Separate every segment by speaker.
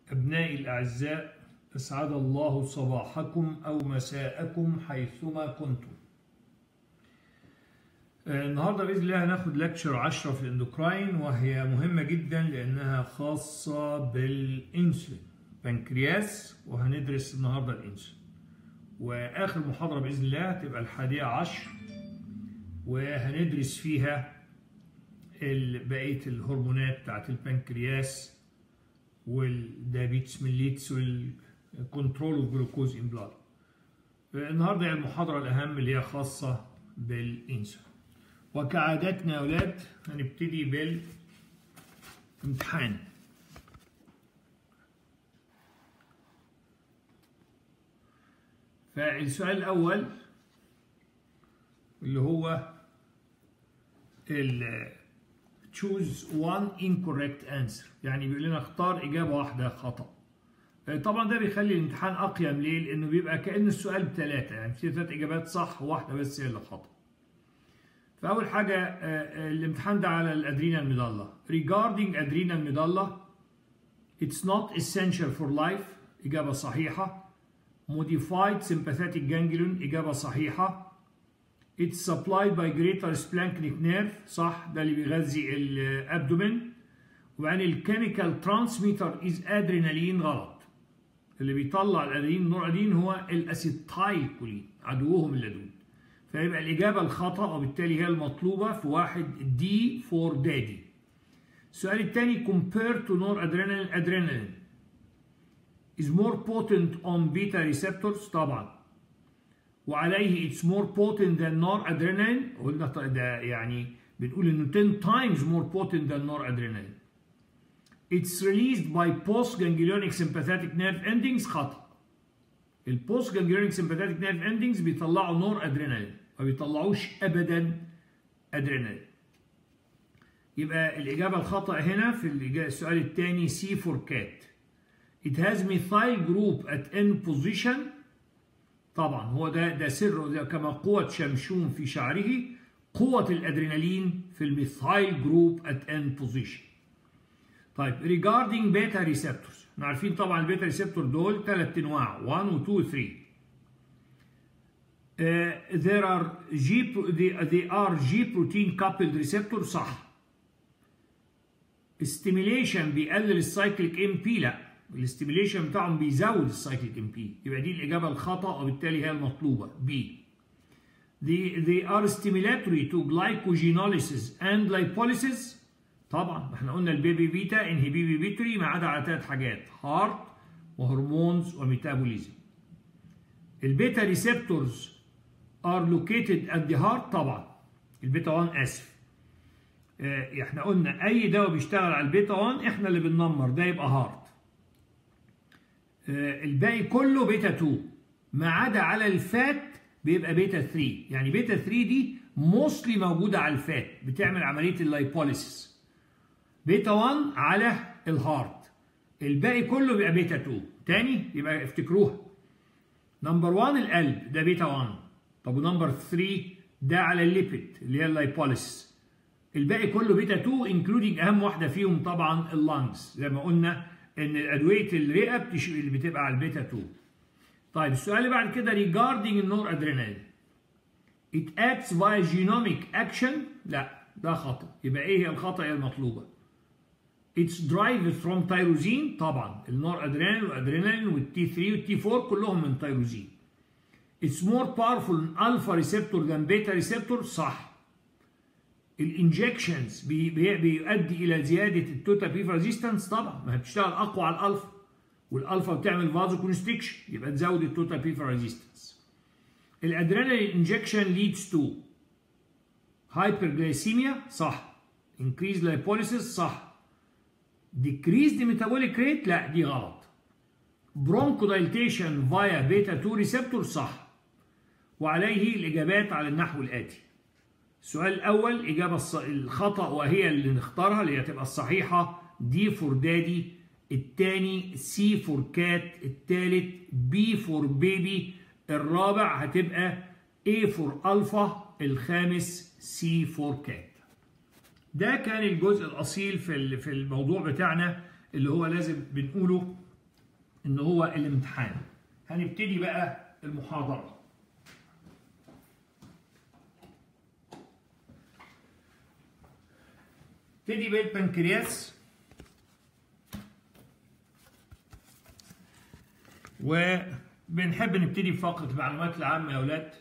Speaker 1: أبنائي الأعزاء أسعد الله صباحكم أو مساءكم حيثما كنتم آه، النهاردة بإذن الله هناخد لكتشر 10 في الاندوكراين وهي مهمة جدا لأنها خاصة بالإنسولين بنكرياس وهندرس النهاردة الإنسولين وآخر محاضرة بإذن الله هتبقى الحادية عشر وهندرس فيها ال- بقية الهرمونات بتاعت البنكرياس والدايابيتس ميليتس والكنترول اوف جلوكوز ان بلاد النهارده هي المحاضرة الأهم اللي هي خاصة بالإنسولين وكعادتنا يا أولاد هنبتدي بالامتحان فالسؤال الأول اللي هو ال choose one incorrect answer يعني بيقول لنا اختار إجابة واحدة خطأ طبعا ده بيخلي الامتحان أقيم ليه؟ لأنه بيبقى كأن السؤال بثلاثة يعني في ثلاث إجابات صح وواحدة بس هي اللي خطأ فأول حاجة آه، الامتحان ده على الأدرينال ميدالا regarding adrenal medulla it's not essential for life إجابة صحيحة modified sympathetic ganglion إجابة صحيحة It's supplied by greater splanchnic nerve صح ده اللي بيغذي الابدومين وبعدين الكيميكال ترانسميتر از ادرينالين غلط اللي بيطلع الادرينالين النورادين هو الاسيتايل كولين عدوهم اللدود فيبقى الاجابه الخطا وبالتالي هي المطلوبه في واحد دي فور دادي السؤال الثاني compared to noradrenaline adrenaline is more potent on beta receptors طبعا وعليه it's more potent than noradrenaline قلنا ط- ده يعني بنقول انه 10 times more potent than noradrenaline it's released by post ganglionic sympathetic nerve endings خطأ البوست ganglionic sympathetic nerve endings بيطلعوا نور ادرينالين ما بيطلعوش ابدا ادرينالين يبقى الاجابه الخطا هنا في الإجابة- السؤال الثاني سي فور كات it has methyl group at n position طبعا هو ده ده سر ده كما قوة شمشون في شعره قوة الأدرينالين في الميثايل جروب at n position. طيب regarding beta receptors احنا عارفين طبعا البيتا ريسبتور دول ثلاث انواع 1 و 2 و 3. Uh, there are G pro- they, they are G protein coupled receptor صح. stimulation بيقلل السايكليك ام بي لا الاستيميليشن بتاعهم بيزود السايكليك ام بي يبقى دي الاجابه الخطا وبالتالي هي المطلوبه بي they, they are stimulatory to glycogenolysis and lipolysis طبعا احنا قلنا البيبي بيتا انهبيبيتوري ما عدا على ثلاث حاجات هارت وهرمونز وميتابوليزم البيتا ريسبتورز are located at the heart طبعا البيتا 1 اسف آه، احنا قلنا اي دواء بيشتغل على البيتا 1 احنا اللي بننمر ده يبقى هارت آه، الباقي كله بيتا 2 ما عدا على الفات بيبقى بيتا 3 يعني بيتا 3 دي موستلي موجوده على الفات بتعمل عمليه اللايبوليسيس بيتا 1 على الهارت الباقي كله بيبقى بيتا 2 تاني يبقى افتكروها نمبر 1 القلب ده بيتا 1 طب ونمبر 3 ده على الليبيد اللي هي اللايبوليسيس الباقي كله بيتا 2 انكلودينج اهم واحده فيهم طبعا اللانجز زي ما قلنا ان ادويه الرئه بتش... اللي بتبقى على البيتا 2 طيب السؤال اللي بعد كده ريجاردنج النور ادرينالين it acts via genomic action لا ده خطا يبقى ايه هي الخطا هي المطلوبه It's derived from tyrosine طبعا النور ادرينالين والادرينالين والتي 3 والتي 4 كلهم من تيروزين It's more powerful in alpha receptor than beta receptor صح الانجكشنز بي بي بيؤدي الى زياده التوتال بيف ريزيستنس طبعا ما هي بتشتغل اقوى على الالفا والالفا بتعمل فازو كونستريكشن يبقى تزود التوتال بيف ريزيستنس الادرينالين انجكشن ليدز تو هايبرجلايسيميا صح انكريز لايبوليسيس صح decreased metabolic rate لا دي غلط برونكودايلتيشن فايا بيتا 2 ريسبتور صح وعليه الاجابات على النحو الاتي السؤال الأول إجابة الص- الخطأ وهي اللي نختارها اللي هتبقى الصحيحة دي فور دادي التاني سي فور كات التالت بي فور بيبي الرابع هتبقى A فور ألفا الخامس سي فور كات ده كان الجزء الأصيل في ال- في الموضوع بتاعنا اللي هو لازم بنقوله ان هو الامتحان هنبتدي بقى المحاضره نبتدي بالبنكرياس وبنحب نبتدي بفقرة المعلومات العامة يا أولاد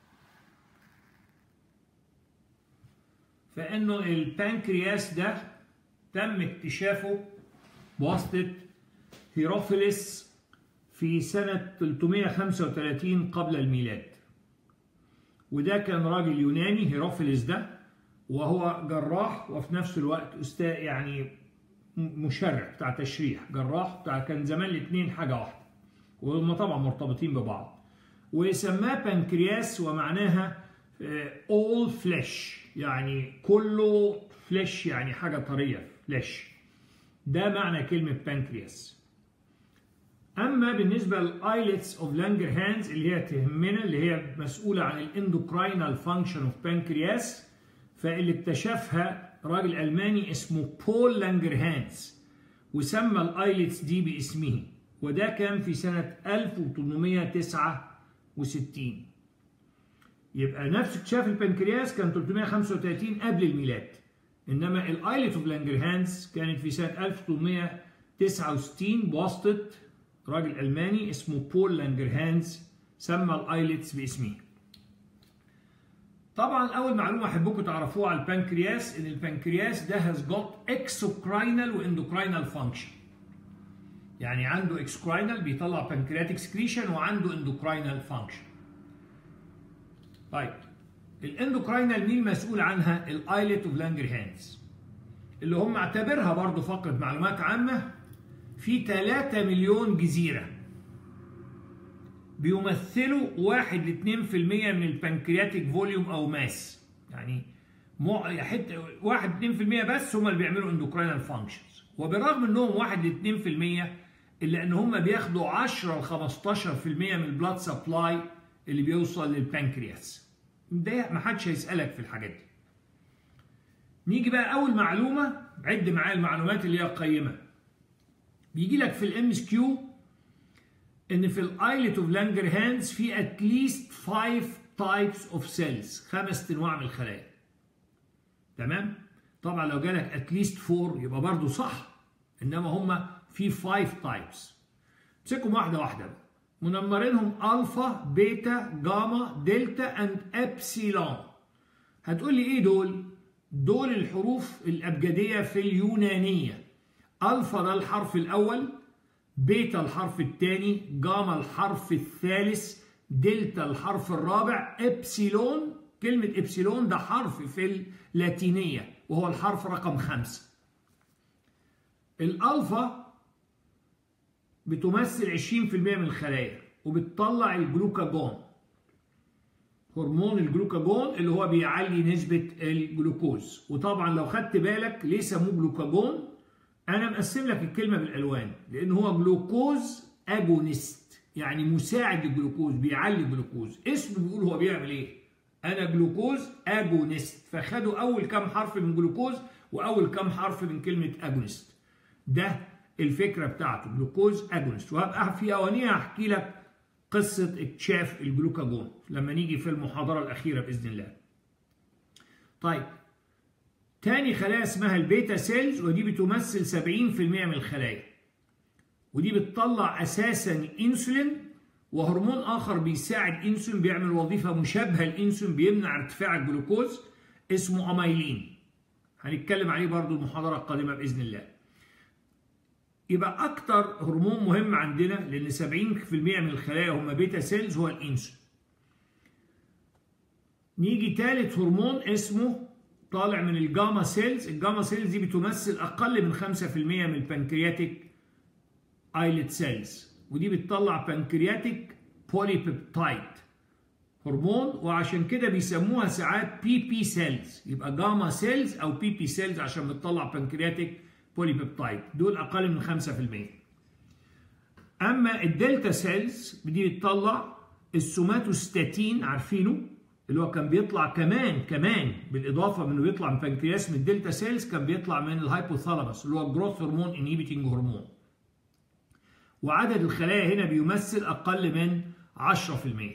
Speaker 1: فإنه البنكرياس ده تم اكتشافه بواسطة هيروفيلس في سنة 335 قبل الميلاد وده كان راجل يوناني هيروفيلس ده وهو جراح وفي نفس الوقت أستاذ يعني مشرع بتاع تشريح جراح بتاع كان زمان الاثنين حاجة واحدة وهم طبعا مرتبطين ببعض وسماه بنكرياس ومعناها all flesh يعني كله فليش يعني حاجة طرية فليش ده معنى كلمة بنكرياس أما بالنسبة للآيلتس أوف لانجر هاندز اللي هي تهمنا اللي هي مسؤولة عن الاندوكراينال فانكشن أوف بنكرياس فاللي اكتشفها راجل ألماني اسمه بول لانجر هاندز وسمى الآيلتس دي باسمه وده كان في سنة 1869 يبقى نفس اكتشاف البنكرياس كان 335 قبل الميلاد انما الايلت اوف لانجرهانز كانت في سنه 1869 بواسطه راجل الماني اسمه بول لانجرهانز سمى الايلتس باسمه. طبعا اول معلومه احبكم تعرفوها على البنكرياس ان البنكرياس ده هاز جوت اكسوكراينال واندوكراينال فانكشن. يعني عنده اكسكراينال بيطلع بنكرياتيك سكريشن وعنده اندوكراينال فانكشن. طيب الاندوكراينال مين مسؤول عنها؟ الايلت اوف لانجر هاندز اللي هم اعتبرها برضو فقره معلومات عامه في 3 مليون جزيره بيمثلوا 1 ل 2% من البنكرياتيك فوليوم او ماس يعني مو حته 1 2% بس هم اللي بيعملوا اندوكراينال فانكشنز وبالرغم انهم 1 ل 2% الا ان هم بياخدوا 10 ل 15% من البلاد سبلاي اللي بيوصل للبنكرياس ده ما حدش هيسالك في الحاجات دي نيجي بقى اول معلومه عد معايا المعلومات اللي هي قيمه بيجي لك في الام اس كيو ان في الايلت اوف لانجر هاندز في اتليست 5 تايبس اوف سيلز خمس انواع من الخلايا تمام طبعا لو جالك اتليست 4 يبقى برضه صح انما هم في 5 تايبس امسكهم واحده واحده بقى منمرينهم الفا بيتا جاما دلتا اند ابسيلون هتقول لي ايه دول دول الحروف الابجديه في اليونانيه الفا ده الحرف الاول بيتا الحرف الثاني جاما الحرف الثالث دلتا الحرف الرابع ابسيلون كلمه ابسيلون ده حرف في اللاتينيه وهو الحرف رقم خمسة الالفا بتمثل 20% من الخلايا وبتطلع الجلوكاجون هرمون الجلوكاجون اللي هو بيعلي نسبة الجلوكوز وطبعا لو خدت بالك ليه سموه جلوكاجون انا مقسم لك الكلمة بالالوان لان هو جلوكوز اجونست يعني مساعد الجلوكوز بيعلي الجلوكوز اسمه بيقول هو بيعمل ايه انا جلوكوز اجونست فخدوا اول كام حرف من جلوكوز واول كام حرف من كلمة اجونست ده الفكره بتاعته جلوكوز اجونست وهبقى في اوانيه هحكي لك قصه اكتشاف الجلوكاجون لما نيجي في المحاضره الاخيره باذن الله. طيب تاني خلايا اسمها البيتا سيلز ودي بتمثل 70% من الخلايا. ودي بتطلع اساسا انسولين وهرمون اخر بيساعد انسولين بيعمل وظيفه مشابهه للانسولين بيمنع ارتفاع الجلوكوز اسمه اميلين. هنتكلم عليه برضو المحاضره القادمه باذن الله. يبقى اكتر هرمون مهم عندنا لان 70% من الخلايا هم بيتا سيلز هو الانسولين نيجي ثالث هرمون اسمه طالع من الجاما سيلز الجاما سيلز دي بتمثل اقل من 5% من البنكرياتيك ايلت سيلز ودي بتطلع بنكرياتيك بوليبيبتايد هرمون وعشان كده بيسموها ساعات بي بي سيلز يبقى جاما سيلز او بي بي سيلز عشان بتطلع بنكرياتيك بوليبيبتايد دول اقل من 5% اما الدلتا سيلز دي بتطلع السوماتوستاتين عارفينه اللي هو كان بيطلع كمان كمان بالاضافه من انه بيطلع من بنكرياس من الدلتا سيلز كان بيطلع من الهايبوثالاموس اللي هو الجروث هرمون انهيبيتنج هرمون وعدد الخلايا هنا بيمثل أقل من 10%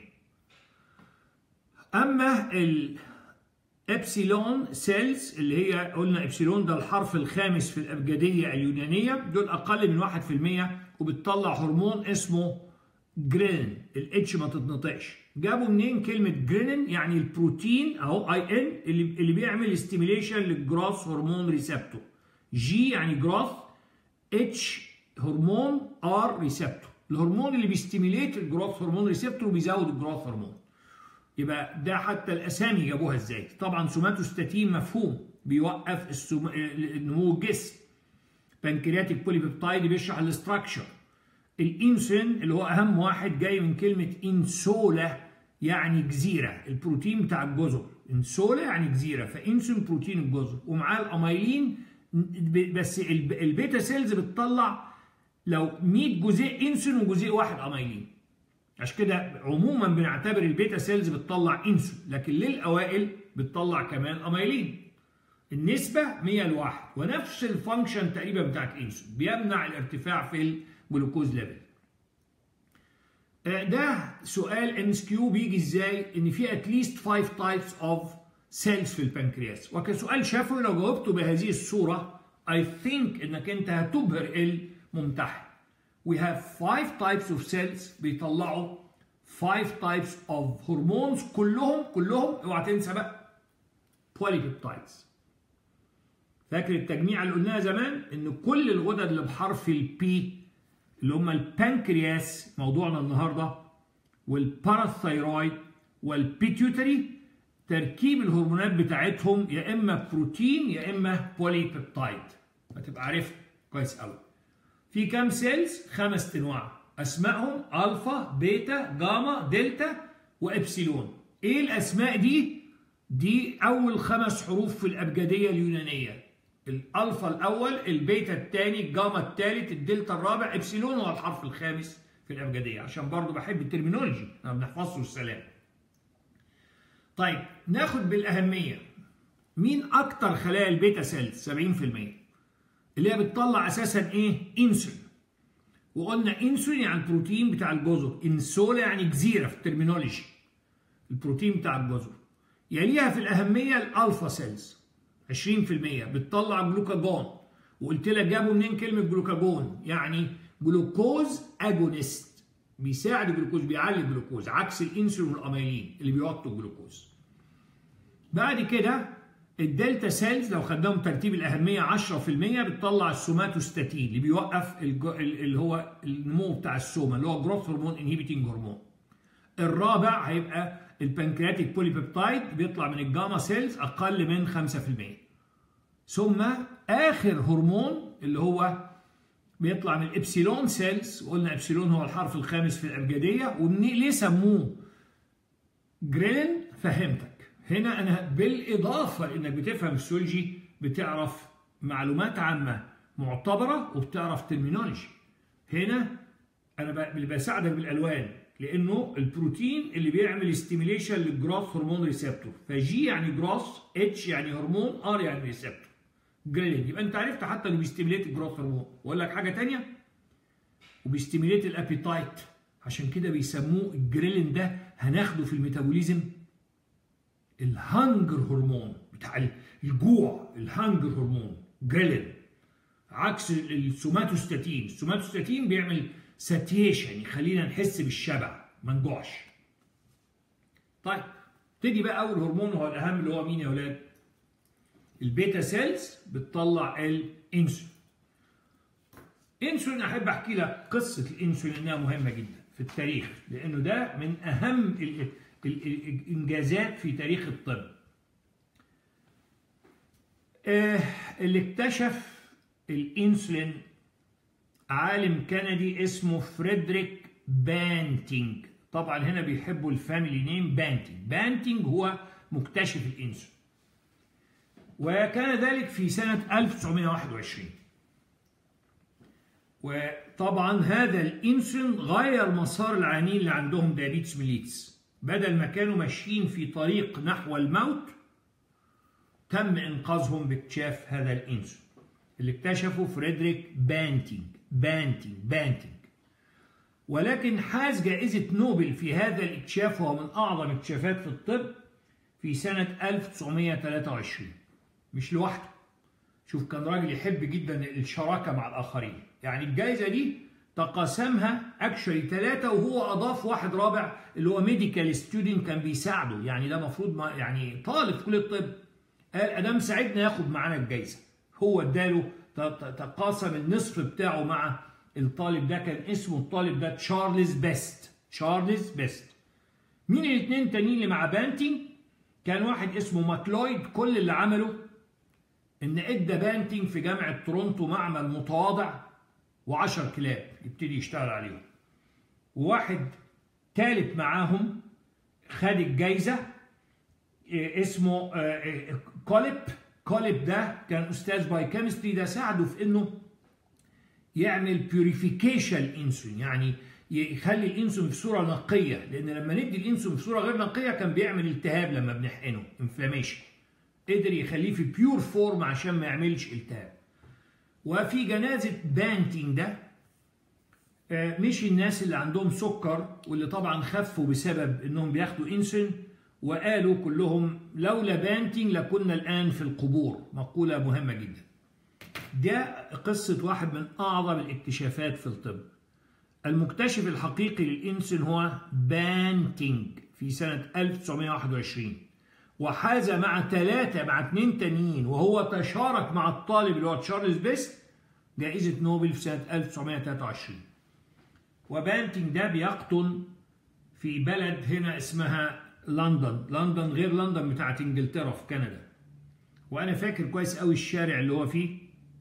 Speaker 1: أما الإبسيلون سيلز اللي هي قلنا إبسيلون ده الحرف الخامس في الأبجدية اليونانية دول أقل من 1% وبتطلع هرمون اسمه جرينين الاتش ما تتنطقش جابوا منين كلمة جرينين يعني البروتين أهو أي إن اللي, اللي بيعمل ستيميليشن للجروث هرمون ريسبتور جي يعني جروث اتش هرمون ار ريسبتور الهرمون اللي بيستيميليت الجروث هرمون ريسبتور وبيزود الجروث هرمون يبقى ده حتى الاسامي جابوها ازاي طبعا سوماتوستاتين مفهوم بيوقف السوم... نمو الجسم بنكرياتيك بوليبيبتايد بيشرح الاستراكشر الانسولين اللي هو اهم واحد جاي من كلمه انسولا يعني جزيره البروتين بتاع الجزر انسولا يعني جزيره فانسولين بروتين الجزر ومعاه الاميلين بس البيتا سيلز بتطلع لو 100 جزيء انسولين وجزيء واحد اميلين عشان كده عموما بنعتبر البيتا سيلز بتطلع انسولين لكن للاوائل بتطلع كمان اميلين النسبة 100 لواحد ونفس الفانكشن تقريبا بتاعت انسولين بيمنع الارتفاع في الجلوكوز ليفل ده سؤال ام اس كيو بيجي ازاي ان في اتليست 5 تايبس اوف سيلز في البنكرياس وكسؤال شفوي لو جاوبته بهذه الصورة I think انك انت هتبهر الممتحن we have five types of cells بيطلعوا five types of hormones كلهم كلهم اوعى تنسى بقى polypeptides فاكر التجميع اللي قلناها زمان ان كل الغدد اللي بحرف البي اللي هم البنكرياس موضوعنا النهارده والباراثايرويد والبيتيوتري تركيب الهرمونات بتاعتهم يا اما بروتين يا اما بوليبيبتايد هتبقى عارف كويس قوي في كام سيلز خمس انواع اسمائهم الفا بيتا جاما دلتا وابسيلون ايه الاسماء دي دي اول خمس حروف في الابجديه اليونانيه الالفا الاول البيتا الثاني الجاما الثالث الدلتا الرابع ابسيلون هو الحرف الخامس في الابجديه عشان برضو بحب الترمينولوجي انا بنحفظه السلام طيب ناخد بالاهميه مين اكتر خلايا البيتا سيلز 70% اللي هي بتطلع اساسا ايه انسولين وقلنا انسولين يعني البروتين بتاع الجزر انسولا يعني جزيره في الترمينولوجي البروتين بتاع الجزر يليها في الاهميه الالفا سيلز 20% بتطلع جلوكاجون وقلت لك جابوا منين كلمه جلوكاجون يعني جلوكوز اجونست بيساعد الجلوكوز بيعلي الجلوكوز عكس الانسولين والاميلين اللي بيوطوا الجلوكوز بعد كده الدلتا سيلز لو خدناهم ترتيب الاهميه 10% بتطلع السوماتوستاتين اللي بيوقف اللي هو النمو بتاع السوما اللي هو جروث هرمون انهيبيتنج هرمون الرابع هيبقى البنكرياتيك بوليبيبتايد بيطلع من الجاما سيلز اقل من 5% ثم اخر هرمون اللي هو بيطلع من الابسيلون سيلز وقلنا ابسيلون هو الحرف الخامس في الابجديه وليه سموه جريلين فهمتك هنا انا بالاضافه لانك بتفهم السيولوجي بتعرف معلومات عامه معتبره وبتعرف ترمينولوجي هنا انا اللي بساعدك بالالوان لانه البروتين اللي بيعمل ستيميليشن للجروث هرمون ريسبتور فجي يعني جروث اتش يعني هرمون ار يعني ريسبتور جريلين يبقى انت عرفت حتى انه بيستيميليت الجروث هرمون واقول لك حاجه ثانيه وبيستيميليت الابيتايت عشان كده بيسموه الجريلين ده هناخده في الميتابوليزم الهانجر هرمون بتاع الجوع الهانجر هرمون جريلين عكس السوماتوستاتين السوماتوستاتين بيعمل ساتيشن يخلينا نحس بالشبع ما نجوعش طيب تيجي بقى اول هرمون وهو الاهم اللي هو مين يا ولاد البيتا سيلز بتطلع الانسولين انسولين احب احكي لك قصه الانسولين انها مهمه جدا في التاريخ لانه ده من اهم الانجازات في تاريخ الطب آه اللي اكتشف الانسولين عالم كندي اسمه فريدريك بانتينج طبعا هنا بيحبوا الفاميلي نيم بانتينج بانتينج هو مكتشف الانسولين وكان ذلك في سنة 1921 وطبعا هذا الانسولين غير مسار العيانين اللي عندهم دايابيتس ميليتس بدل ما كانوا ماشيين في طريق نحو الموت تم انقاذهم باكتشاف هذا الانسولين اللي اكتشفه فريدريك بانتينج بانتينج بانتينج ولكن حاز جائزة نوبل في هذا الاكتشاف وهو من أعظم اكتشافات في الطب في سنة 1923 مش لوحده شوف كان راجل يحب جدا الشراكة مع الآخرين يعني الجائزة دي تقاسمها اكشولي ثلاثة وهو أضاف واحد رابع اللي هو ميديكال ستودنت كان بيساعده يعني ده المفروض يعني طالب في كلية الطب قال أدام ساعدنا ياخد معانا الجائزة هو اداله تقاسم النصف بتاعه مع الطالب ده كان اسمه الطالب ده تشارلز بيست تشارلز بيست مين الاثنين تانيين اللي مع بانتينج كان واحد اسمه ماكلويد كل اللي عمله ان ادى بانتينج في جامعه تورونتو معمل متواضع و10 كلاب يبتدي يشتغل عليهم وواحد ثالث معاهم خد الجايزه اسمه كوليب كوليب ده كان استاذ باي كيمستري ده ساعده في انه يعمل بيوريفيكيشن انسولين يعني يخلي الانسولين في صوره نقيه لان لما ندي الانسولين في صوره غير نقيه كان بيعمل التهاب لما بنحقنه انفلاميشن قدر يخليه في بيور فورم عشان ما يعملش التهاب وفي جنازه بانتينج ده مش الناس اللي عندهم سكر واللي طبعا خفوا بسبب انهم بياخدوا انسولين وقالوا كلهم لولا بانتينج لكنا الان في القبور مقوله مهمه جدا ده قصة واحد من أعظم الاكتشافات في الطب المكتشف الحقيقي للإنسولين هو بانتينج في سنة 1921 وحاز مع ثلاثة مع اثنين تانيين وهو تشارك مع الطالب اللي هو تشارلز بيست جائزة نوبل في سنة 1923 وبانتينج ده بيقطن في بلد هنا اسمها لندن لندن غير لندن بتاعت انجلترا في كندا وانا فاكر كويس قوي الشارع اللي هو فيه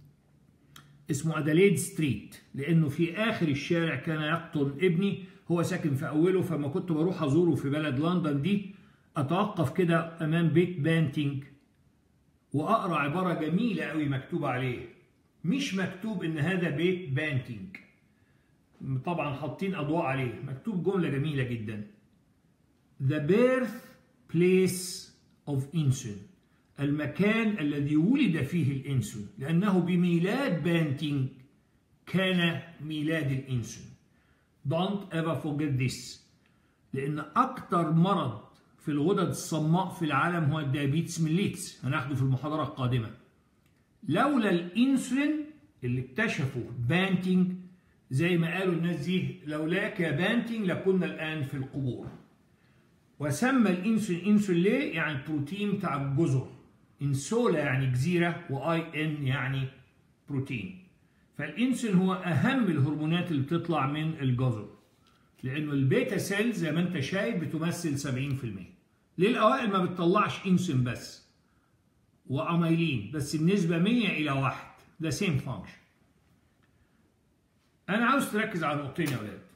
Speaker 1: اسمه اداليد ستريت لانه في اخر الشارع كان يقطن ابني هو ساكن في اوله فما كنت بروح ازوره في بلد لندن دي اتوقف كده امام بيت بانتينج واقرا عباره جميله قوي مكتوب عليه مش مكتوب ان هذا بيت بانتينج طبعا حاطين اضواء عليه مكتوب جمله جميله جدا The birth place of insulin المكان الذي ولد فيه الانسولين لانه بميلاد بانتينج كان ميلاد الانسولين Don't ever forget this لان اكتر مرض في الغدد الصماء في العالم هو الديابيتس ميليتس هناخده في المحاضره القادمه لولا الانسولين اللي اكتشفه بانتينج زي ما قالوا الناس دي لولاك يا بانتينج لكنا الان في القبور وسمى الانسولين انسولين ليه يعني البروتين بتاع الجزر انسولا يعني جزيرة واي ان يعني بروتين فالانسولين هو اهم الهرمونات اللي بتطلع من الجزر لانه البيتا سيل زي ما انت شايف بتمثل 70% ليه الاوائل ما بتطلعش انسولين بس واميلين بس النسبة 100 الى 1 ده سيم فانكشن انا عاوز تركز على نقطتين يا ولاد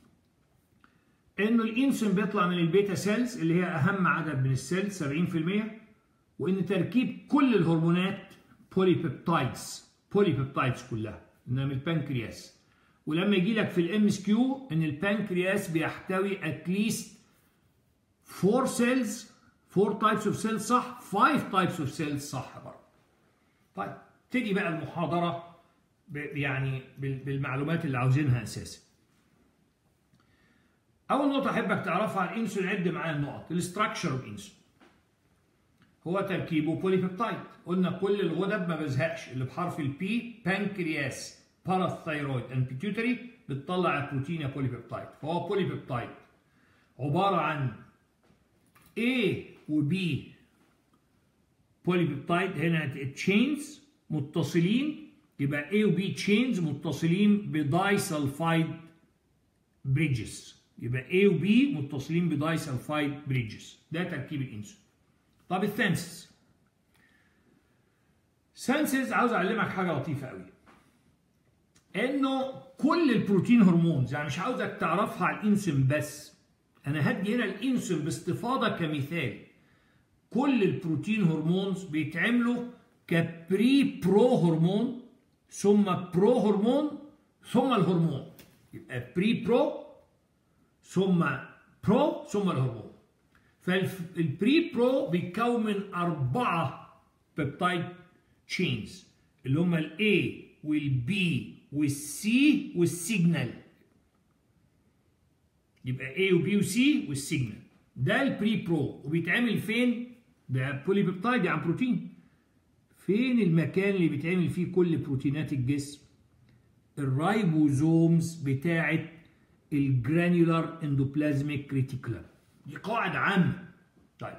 Speaker 1: انه الانسولين بيطلع من البيتا سيلز اللي هي اهم عدد من السيلز 70% وان تركيب كل الهرمونات بولي بيبتايدز بولي بيبتايدز كلها انها من البنكرياس ولما يجي لك في الام اس كيو ان البنكرياس بيحتوي اتليست 4 سيلز 4 تايبس اوف سيلز صح 5 تايبس اوف سيلز صح برضه طيب تيجي بقى المحاضره يعني بالمعلومات اللي عاوزينها اساسا اول نقطه احبك تعرفها عن الانسولين عد معايا النقط الاستراكشر اوف انسولين هو تركيبه بوليبيبتايد قلنا كل الغدد ما بزهقش اللي بحرف البي بانكرياس باراثايرويد اند بيتيوتري بتطلع البروتين بوليبيبتايد فهو بوليبيبتايد عباره عن A و B بوليبيبتايد هنا تشينز متصلين يبقى A و B تشينز متصلين بداي سلفايد بريدجز يبقى A و B متصلين بداي سلفايد بريدجز ده تركيب الانسولين طب الثانسز سانسز عاوز اعلمك حاجه لطيفه قوي انه كل البروتين هرمونز يعني مش عاوزك تعرفها على الانسولين بس انا هدي هنا الانسولين باستفاضه كمثال كل البروتين هرمونز بيتعملوا كبري برو هرمون ثم برو هرمون ثم الهرمون يبقى بري برو ثم برو ثم الهرمون فالبري برو بيتكون من أربعة بيبتايد تشينز اللي هم الاي والبي والسي والسيجنال يبقى A و B و C والسيجنال ده البري برو وبيتعمل فين؟ بولي بيبتايد يعني بروتين فين المكان اللي بيتعمل فيه كل بروتينات الجسم؟ الرايبوزومز بتاعه الجرانيولار اندوبلازميك ريتيكولم دي قواعد عامه طيب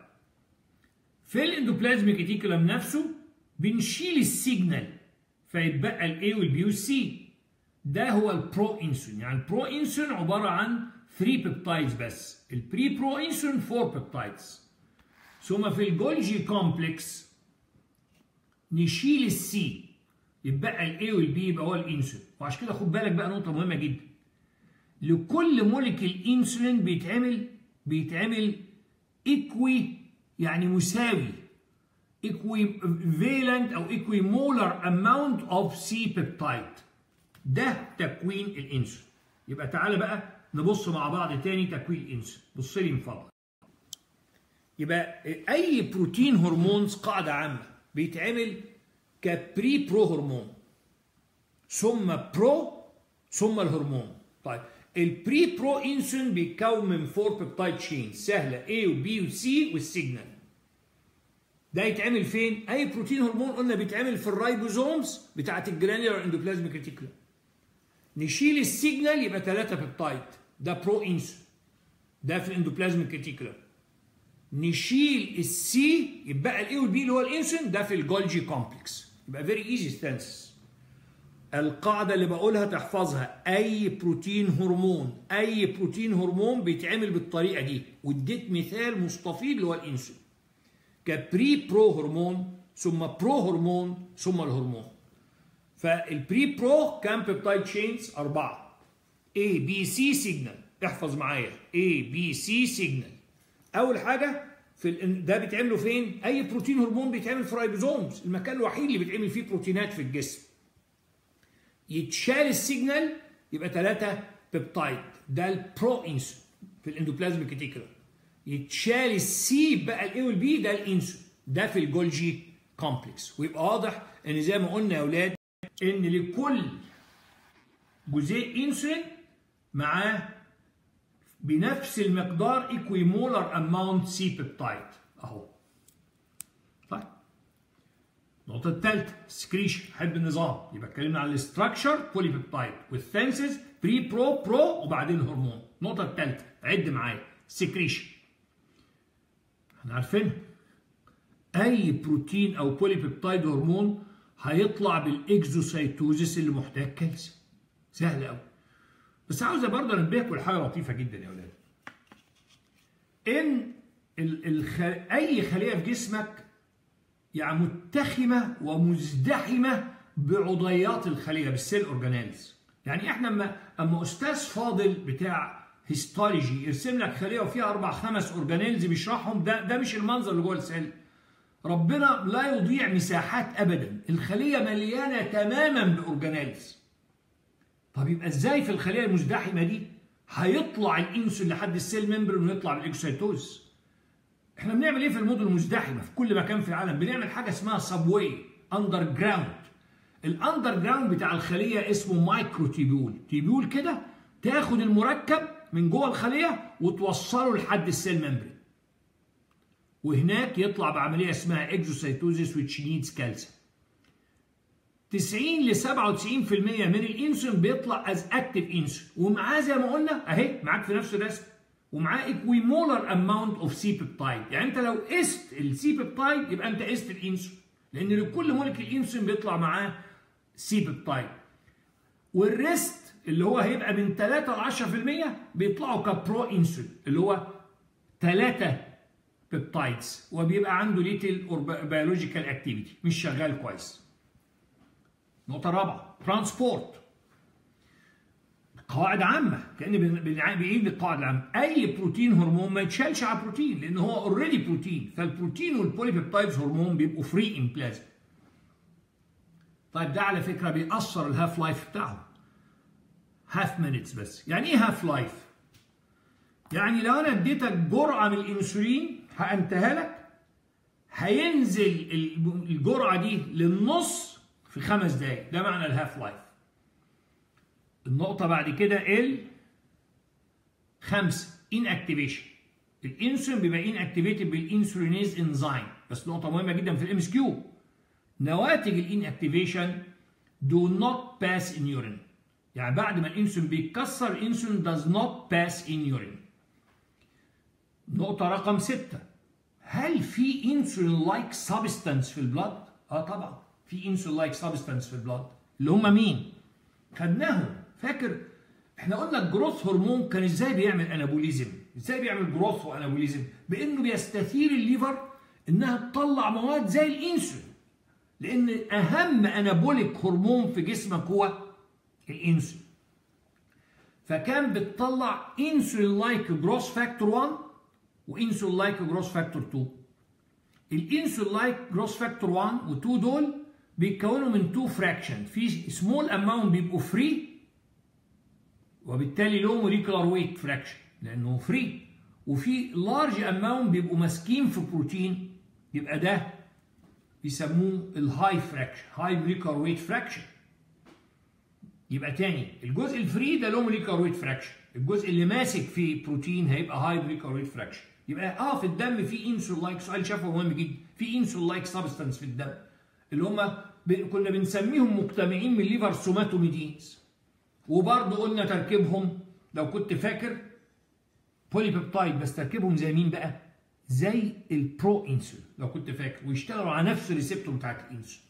Speaker 1: في الاندوبلازميك ريتيكولم نفسه بنشيل السيجنال فيتبقى الاي والبي والسي ده هو البرو انسولين يعني البرو انسولين عباره عن 3 بيبتايدز بس البري برو انسولين 4 بيبتايدز ثم في الجولجي كومبلكس نشيل السي يبقى الاي والبي يبقى هو الانسولين وعشان كده خد بالك بقى نقطه مهمه جدا لكل موليكيول انسولين بيتعمل بيتعمل ايكوي يعني مساوي equivalent او equimolar amount of C peptide ده تكوين الانسولين يبقى تعالى بقى نبص مع بعض تاني تكوين الانسولين بص لي من فضلك يبقى اي بروتين هرمونز قاعده عامه بيتعمل كبري برو هرمون ثم برو ثم الهرمون طيب البري برو انسولين بيتكون من فور بيبتايد تشين سهله A و B و C والسيجنال ده يتعمل فين؟ اي بروتين هرمون قلنا بيتعمل في الرايبوزومز بتاعت الجرانيولار اندوبلازميك ريتيكولم نشيل السيجنال يبقى 3 بيبتايد ده برو انسولين ده في الاندوبلازميك ريتيكولم نشيل السي يبقى الاي والبي اللي هو الانسولين ده في الجولجي كومبلكس يبقى فيري ايزي ستانس القاعدة اللي بقولها تحفظها أي بروتين هرمون أي بروتين هرمون بيتعمل بالطريقة دي واديت مثال مستفيض اللي هو الانسولين كبري برو هرمون ثم برو هرمون ثم الهرمون فالبري برو كام بيبتايد تشينز أربعة A B C سيجنال احفظ معايا A B C سيجنال أول حاجة في ال... ده بيتعملوا فين؟ أي بروتين هرمون بيتعمل في رايبوزومز المكان الوحيد اللي بيتعمل فيه بروتينات في الجسم يتشال السيجنال يبقى ثلاثة بيبتايد ده البرو انسولين في الاندوبلازميك ريتيكولم يتشال السي بقى الاي والبي ده الانسولين ده في الجولجي كومبلكس ويبقى واضح ان زي ما قلنا يا اولاد ان لكل جزيء انسولين معاه بنفس المقدار ايكويمولر اماونت سي بيبتايد اهو طيب النقطة الثالثة سكريشن حب النظام يبقى اتكلمنا على الاستراكشر بولي بيبتايد والثانسز بري برو برو وبعدين هرمون النقطة الثالثة عد معايا سكريشن احنا عارفين اي بروتين او بولي بيبتايد هرمون هيطلع بالاكزوسايتوزيس اللي محتاج كالسيوم سهل قوي بس عاوز برضه انبهكم لحاجه لطيفه جدا يا اولاد ان ال الخ... اي خليه في جسمك يعني متخمه ومزدحمه بعضيات الخليه بالسيل اورجانيلز يعني احنا اما اما استاذ فاضل بتاع هيستولوجي يرسم لك خليه وفيها اربع خمس اورجانيلز بيشرحهم ده ده مش المنظر اللي جوه السيل ربنا لا يضيع مساحات ابدا الخليه مليانه تماما باورجانيلز طب يبقى ازاي في الخليه المزدحمه دي هيطلع الانسولين لحد السيل ممبرين ويطلع بالاكسيتوز احنا بنعمل ايه في المدن المزدحمه في كل مكان في العالم بنعمل حاجه اسمها سبواي اندر جراوند الاندر جراوند بتاع الخليه اسمه مايكرو تيبيول تيبيول كده تاخد المركب من جوه الخليه وتوصله لحد السيل ممبرين وهناك يطلع بعمليه اسمها اكزوسايتوزيس which needs calcium 90 ل 97% من الانسولين بيطلع از اكتيف انسولين ومعاه زي ما قلنا اهي معاك في نفس الرسم ومعاه ايكويمولر اماونت اوف سي بيبتايد يعني انت لو قست السي بيبتايد يبقى انت قست الانسولين لان لكل مولكيول انسولين بيطلع معاه سي بيبتايد والريست اللي هو هيبقى من 3 ل 10% بيطلعوا كبرو انسولين اللي هو 3 بيبتايدز وبيبقى عنده ليتل بيولوجيكال اكتيفيتي مش شغال كويس نقطة رابعة ترانسبورت قواعد عامة كأن بنعيد القواعد العامة أي بروتين هرمون ما يتشالش على بروتين لأن هو اوريدي بروتين فالبروتين والبوليبيبتايدز هرمون بيبقوا فري ان بلازما طيب ده على فكرة بيأثر الهاف لايف بتاعهم هاف مينتس بس يعني ايه هاف لايف؟ يعني لو انا اديتك جرعة من الانسولين هأنتهى لك هينزل الجرعة دي للنص في خمس دقايق ده معنى الهاف لايف النقطة بعد كده ال خمسة ان اكتيفيشن الانسولين بيبقى ان اكتيفيتد بالانسولينيز انزيم بس نقطة مهمة جدا في الام اس كيو نواتج الان اكتيفيشن do not pass in urine يعني بعد ما الانسولين بيتكسر الانسولين does not pass in urine نقطة رقم ستة هل في انسولين لايك سبستانس في البلاد؟ اه طبعا في انسولين لايك سبستانس في البلاد اللي هم مين؟ خدناهم فاكر احنا قلنا الجروث هرمون كان ازاي بيعمل انابوليزم؟ ازاي بيعمل جروث وانابوليزم؟ بانه بيستثير الليفر انها تطلع مواد زي الانسولين لان اهم انابوليك هرمون في جسمك هو الانسولين فكان بتطلع انسولين لايك جروث فاكتور 1 وانسولين لايك جروث فاكتور 2 الانسولين لايك جروث فاكتور 1 و2 دول بيتكونوا من 2 فراكشن في سمول اماونت بيبقوا فري وبالتالي لهم موليكولار ويت فراكشن لانه فري وفي لارج اماونت بيبقوا ماسكين في بروتين يبقى ده بيسموه الهاي فراكشن هاي موليكولار ويت فراكشن يبقى تاني الجزء الفري ده له موليكولار ويت فراكشن الجزء اللي ماسك في بروتين هيبقى هاي موليكولار ويت فراكشن يبقى اه في الدم في انسول لايك سؤال شافه مهم جدا في انسول لايك سبستانس في الدم اللي هم ب... كنا بنسميهم مجتمعين من ليفر سوماتوميدينز وبرضه قلنا تركيبهم لو كنت فاكر بولي بيبتايد بس تركيبهم زي مين بقى؟ زي البرو انسولين لو كنت فاكر ويشتغلوا على نفس الريسبتور بتاعت الانسولين.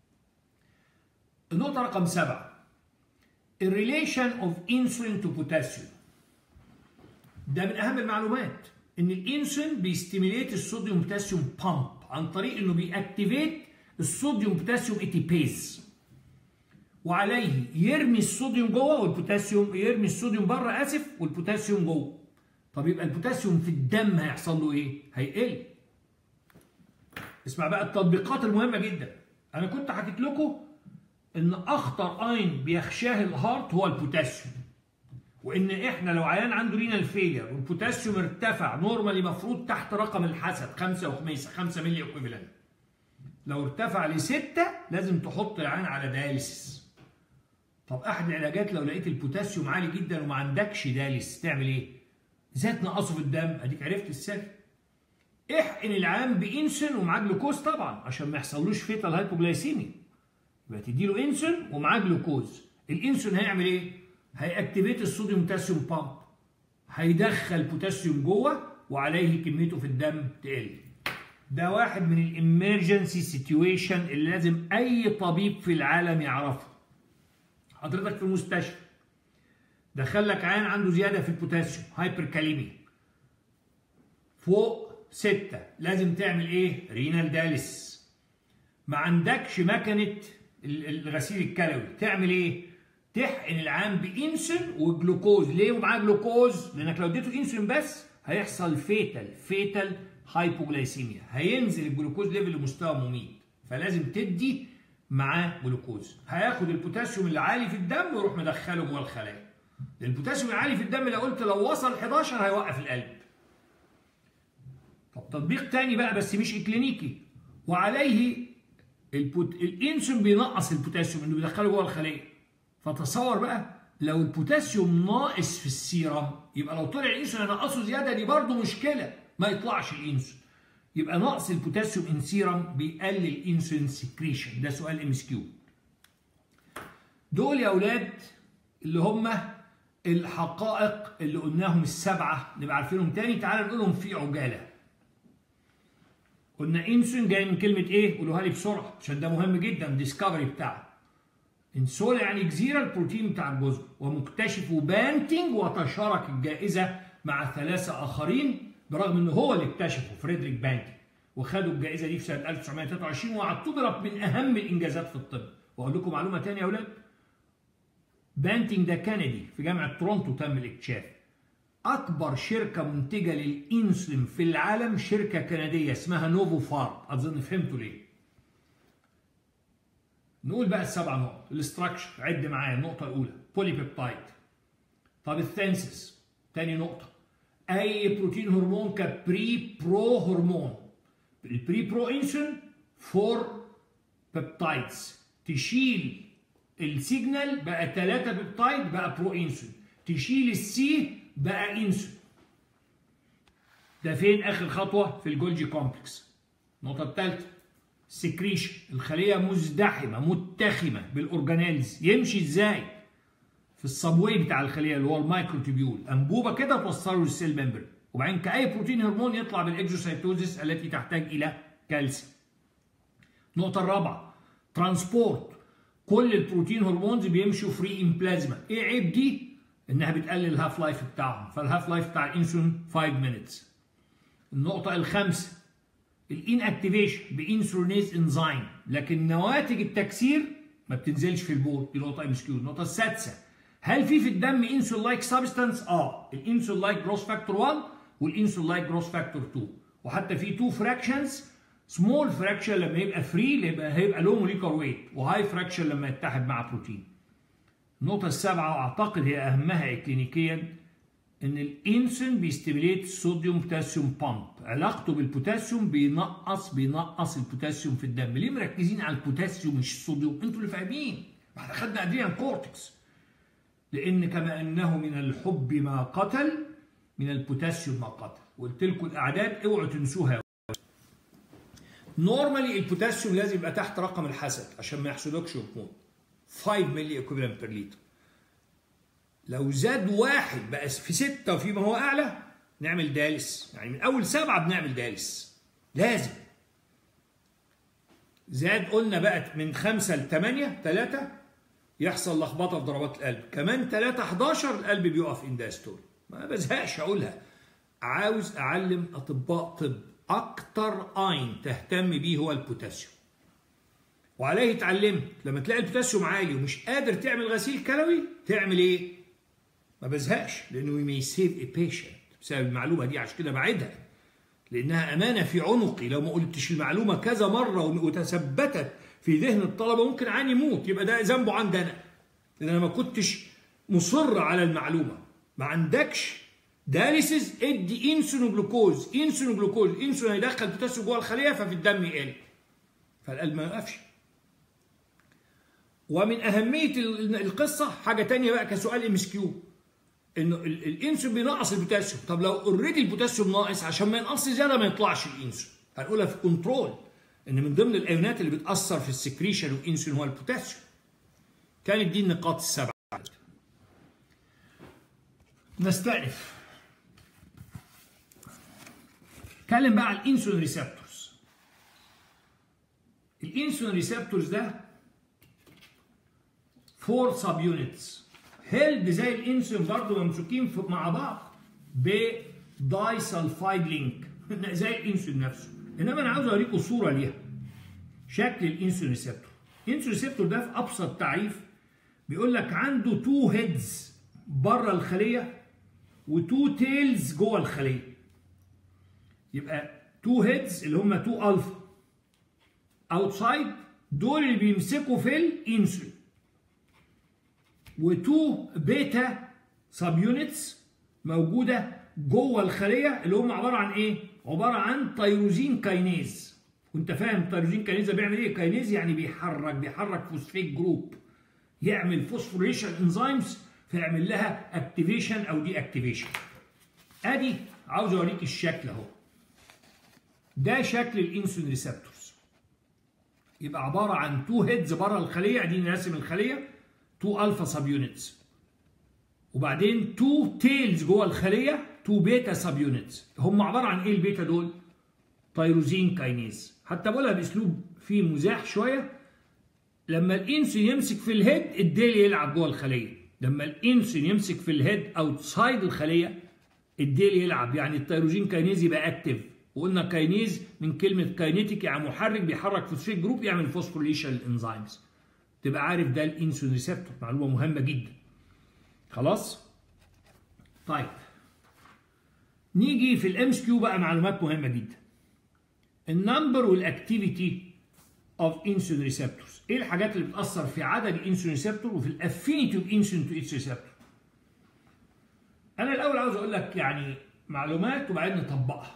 Speaker 1: النقطة رقم سبعة الريليشن اوف انسولين تو بوتاسيوم ده من اهم المعلومات ان الانسولين بيستيميليت الصوديوم بوتاسيوم بامب عن طريق انه بيأكتيفيت الصوديوم بوتاسيوم اتيبيز وعليه يرمي الصوديوم جوه والبوتاسيوم يرمي الصوديوم بره اسف والبوتاسيوم جوه طب يبقى البوتاسيوم في الدم هيحصل له ايه؟ هيقل اسمع بقى التطبيقات المهمه جدا انا كنت حكيت لكم ان اخطر اين بيخشاه الهارت هو البوتاسيوم وان احنا لو عيان عنده رينال فيلير والبوتاسيوم ارتفع نورمالي مفروض تحت رقم الحسد 5 وخميسه 5 ملي اكويفالنت لو ارتفع لستة لازم تحط العين على دياليسيس طب احد العلاجات لو لقيت البوتاسيوم عالي جدا وما عندكش دياليسيس تعمل ايه ازاي تنقصه في الدم اديك عرفت السر احقن العام بانسولين ومعاه جلوكوز طبعا عشان ما يحصلوش فيتال هايبوجلايسيمي يبقى تديله انسولين ومعاه جلوكوز الانسولين هيعمل ايه هيأكتيفيت الصوديوم بوتاسيوم بامب هيدخل بوتاسيوم جوه وعليه كميته في الدم تقل ده واحد من الامرجنسي سيتويشن اللي لازم اي طبيب في العالم يعرفه حضرتك في المستشفى دخل لك عيان عنده زياده في البوتاسيوم هايبر كاليمي فوق ستة لازم تعمل ايه رينال داليس ما عندكش مكنه الغسيل الكلوي تعمل ايه تحقن العام بانسولين وجلوكوز ليه ومعاه جلوكوز لانك لو اديته انسولين بس هيحصل فيتال فيتال هايبوجلايسيميا هينزل الجلوكوز ليفل لمستوى مميت فلازم تدي معاه جلوكوز هياخد البوتاسيوم اللي عالي في الدم ويروح مدخله جوه الخلايا البوتاسيوم العالي في الدم لو قلت لو وصل 11 هيوقف القلب طب تطبيق تاني بقى بس مش اكلينيكي وعليه البوت... الانسولين بينقص البوتاسيوم انه بيدخله جوه الخليه فتصور بقى لو البوتاسيوم ناقص في السيرم يبقى لو طلع الانسولين ينقصه زياده دي برضه مشكله ما يطلعش الانسولين يبقى نقص البوتاسيوم ان سيرم بيقلل الانسولين سكريشن ده سؤال ام اس كيو دول يا اولاد اللي هم الحقائق اللي قلناهم السبعه نبقى عارفينهم تاني تعالى نقولهم في عجاله قلنا انسولين جاي من كلمه ايه قولوها لي بسرعه عشان ده مهم جدا الديسكفري بتاعه انسولا يعني جزيره البروتين بتاع الجزر ومكتشف بانتنج وتشارك الجائزه مع ثلاثه اخرين برغم ان هو اللي اكتشفه فريدريك بانتنج وخدوا الجائزه دي في سنه 1923 واعتبرت من اهم الانجازات في الطب واقول لكم معلومه ثانيه يا اولاد بانتنج ده كندي في جامعه تورونتو تم الاكتشاف اكبر شركه منتجه للانسولين في العالم شركه كنديه اسمها نوفو فارم اظن فهمتوا ليه نقول بقى السبع نقط الاستراكشر عد معايا النقطه الاولى بولي بيبتايد طب الثانسس تاني نقطه اي بروتين هرمون كبري برو هرمون البري برو انسولين فور بيبتايدز تشيل السيجنال بقى 3 بيبتايد بقى برو انسولين تشيل السي بقى انسولين ده فين اخر خطوه في الجولجي كومبلكس النقطه الثالثه سكريشن الخليه مزدحمه متخمه بالاورجانيلز يمشي ازاي في الصبوي بتاع الخليه اللي هو المايكروتوبيول انبوبه كده توصله للسيل ممبرين وبعدين كاي بروتين هرمون يطلع بالاكزوسايتوزيس التي تحتاج الى كالسيوم النقطه الرابعه ترانسبورت كل البروتين هرمونز بيمشوا فري ان بلازما ايه عيب دي انها بتقلل الهاف لايف بتاعهم فالهاف لايف بتاع الانسولين 5 مينتس النقطه الخامسه الان اكتيفيشن بانسولينيز انزيم لكن نواتج التكسير ما بتنزلش في البول دي نقطه ام اس كيو النقطه السادسه هل في في الدم انسول لايك سبستانس اه الانسول لايك جروس فاكتور 1 والانسول لايك جروس فاكتور 2 وحتى في 2 فراكشنز سمول فراكشن لما يبقى فري يبقى هيبقى لو موليكر ويت وهاي فراكشن لما يتحد مع بروتين النقطة السابعة وأعتقد هي أهمها إكلينيكيا إن الإنسولين بيستيميليت الصوديوم بوتاسيوم بامب علاقته بالبوتاسيوم بينقص بينقص البوتاسيوم في الدم ليه مركزين على البوتاسيوم مش الصوديوم أنتوا اللي فاهمين ما احنا خدنا أدريان كورتكس لأن كما أنه من الحب ما قتل من البوتاسيوم ما قتل قلت لكم الأعداد اوعوا تنسوها نورمالي البوتاسيوم لازم يبقى تحت رقم الحسد عشان ما يحسدكش وتموت 5 ملي ايكوفالنت بير لتر لو زاد واحد بقى في ستة وفيما هو أعلى نعمل دالس يعني من أول سبعة بنعمل دالس لازم زاد قلنا بقت من خمسة لثمانية ثلاثة يحصل لخبطة في ضربات القلب كمان ثلاثة 11 القلب بيقف انداستول ما بزهقش أقولها عاوز أعلم أطباء طب أكتر أين تهتم بيه هو البوتاسيوم وعليه اتعلمت لما تلاقي البوتاسيوم عالي ومش قادر تعمل غسيل كلوي تعمل ايه؟ ما بزهقش لانه مي سيف اي بيشنت بسبب المعلومه دي عشان كده بعيدها لانها امانه في عنقي لو ما قلتش المعلومه كذا مره وتثبتت في ذهن الطلبه ممكن عين يموت يبقى ده ذنبه عندي انا لان انا ما كنتش مصر على المعلومه ما عندكش داليسيس ادي انسولين جلوكوز انسولين جلوكوز انسولين هيدخل بوتاسيوم جوه الخليه ففي الدم يقل فالقلب ما يوقفش ومن أهمية القصة حاجة تانية بقى كسؤال ام اس كيو انه الانسولين بينقص البوتاسيوم طب لو اوريدي البوتاسيوم ناقص عشان ما ينقصش زياده ما يطلعش الانسولين هنقولها في كنترول ان من ضمن الايونات اللي بتاثر في السكريشن والانسولين هو البوتاسيوم كانت دي النقاط السبعه نستأنف نتكلم بقى على الانسولين ريسبتورز الانسولين ريسبتورز ده فور سب يونتس هيلب زي الانسولين برضه ممسوكين مع بعض بداي سلفايد لينك زي الانسولين نفسه انما انا عاوز اوريكم صوره ليها شكل الانسولين ريسبتور الانسولين ريسبتور ده في ابسط تعريف بيقول لك عنده تو هيدز بره الخليه وتو تيلز جوه الخليه يبقى تو هيدز اللي هم تو الفا اوتسايد دول اللي بيمسكوا في الانسولين وتو بيتا سب يونتس موجوده جوه الخليه اللي هم عباره عن ايه؟ عباره عن تيروزين كاينيز وانت فاهم التيروزين كاينيز ده بيعمل ايه؟ كاينيز يعني بيحرك بيحرك فوسفيت جروب يعمل فوسفوريشن انزيمز فيعمل لها اكتيفيشن او دي اكتيفيشن. ادي عاوز اوريك الشكل اهو. ده شكل الانسولين ريسبتورز. يبقى عباره عن تو هيدز بره الخليه اديني راسم الخليه 2 الفا سب يونتس وبعدين 2 تيلز جوه الخليه 2 بيتا سب يونتس هم عباره عن ايه البيتا دول؟ تيروزين كاينيز حتى بقولها باسلوب فيه مزاح شويه لما الانسولين يمسك في الهيد الديل يلعب جوه الخليه لما الانسولين يمسك في الهيد اوتسايد الخليه الديل يلعب يعني التيروزين كاينيز يبقى اكتف وقلنا كاينيز من كلمه كاينيتيك يعني محرك بيحرك فوسفيت جروب يعمل فوسفوريليشن الانزيمز تبقى عارف ده الانسولين ريسبتور معلومه مهمه جدا خلاص طيب نيجي في الام اس كيو بقى معلومات مهمه جدا النمبر والاكتيفيتي اوف انسولين ريسبتورز ايه الحاجات اللي بتاثر في عدد الانسولين ريسبتور وفي الافينيتي اوف انسولين تو اتش ريسبتور انا الاول عاوز اقول لك يعني معلومات وبعدين نطبقها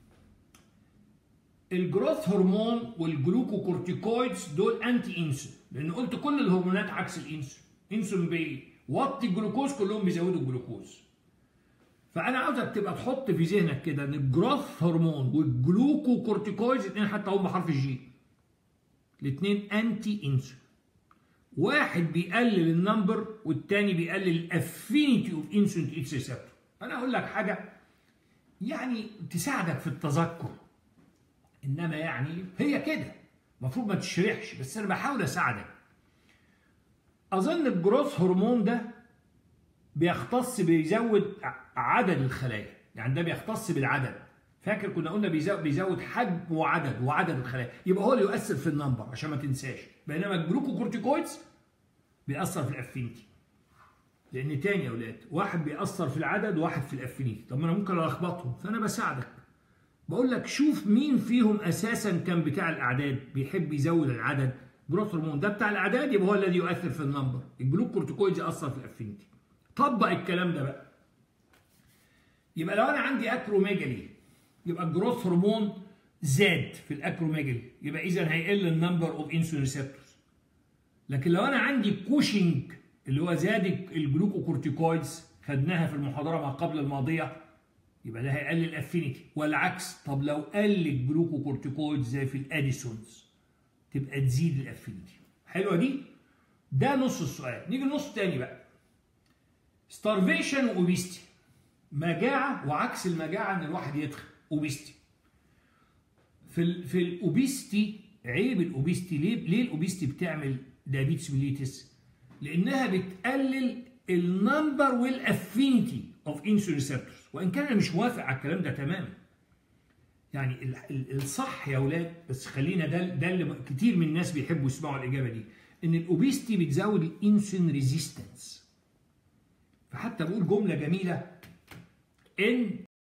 Speaker 1: الجروث هرمون والجلوكوكورتيكويدز دول انتي انسولين لان قلت كل الهرمونات عكس الانسولين انسولين وطي الجلوكوز كلهم بيزودوا الجلوكوز فانا عاوزك تبقى تحط في ذهنك كده ان الجروث هرمون والجلوكوكورتيكويدز الاثنين حتى هم حرف الجي الاثنين انتي انسولين واحد بيقلل النمبر والتاني بيقلل الافينيتي اوف انسولين تو اتش ريسبتور انا اقول لك حاجه يعني تساعدك في التذكر انما يعني هي كده المفروض ما تشرحش بس انا بحاول اساعدك اظن الجروث هرمون ده بيختص بيزود عدد الخلايا يعني ده بيختص بالعدد فاكر كنا قلنا بيزود, بيزود حجم وعدد وعدد الخلايا يبقى هو اللي يؤثر في النمبر عشان ما تنساش بينما الجلوكوكورتيكويدز بيأثر في الافينيتي لان تاني يا اولاد واحد بيأثر في العدد وواحد في الافينيتي طب ما انا ممكن الخبطهم فانا بساعدك بقول لك شوف مين فيهم اساسا كان بتاع الاعداد بيحب يزود العدد جروث هرمون ده بتاع الاعداد يبقى هو الذي يؤثر في النمبر الجلوكورتيكويدز يأثر في الافينيتي طبق الكلام ده بقى يبقى لو انا عندي اكروميجالي يبقى الجروث هرمون زاد في الاكروميجالي يبقى اذا هيقل النمبر اوف انسولين ريسبتورز لكن لو انا عندي كوشنج اللي هو زاد الجلوكوكورتيكويدز خدناها في المحاضره ما قبل الماضيه يبقى ده هيقلل الافينيتي والعكس طب لو قل الجلوكوكورتيكويدز زي في الاديسونز تبقى تزيد الافينيتي حلوه دي ده نص السؤال نيجي النص الثاني بقى ستارفيشن واوبيستي مجاعه وعكس المجاعه ان الواحد يتخن اوبيستي في ال في الاوبيستي عيب الاوبيستي ليه ليه الاوبيستي بتعمل دايابيتس ميليتس لانها بتقلل النمبر والافينيتي اوف انسولين ريسبتورز وان كان انا مش موافق على الكلام ده تماما يعني الصح يا اولاد بس خلينا ده ده اللي كتير من الناس بيحبوا يسمعوا الاجابه دي ان الاوبيستي بتزود الانسولين ريزيستنس فحتى بقول جمله جميله ان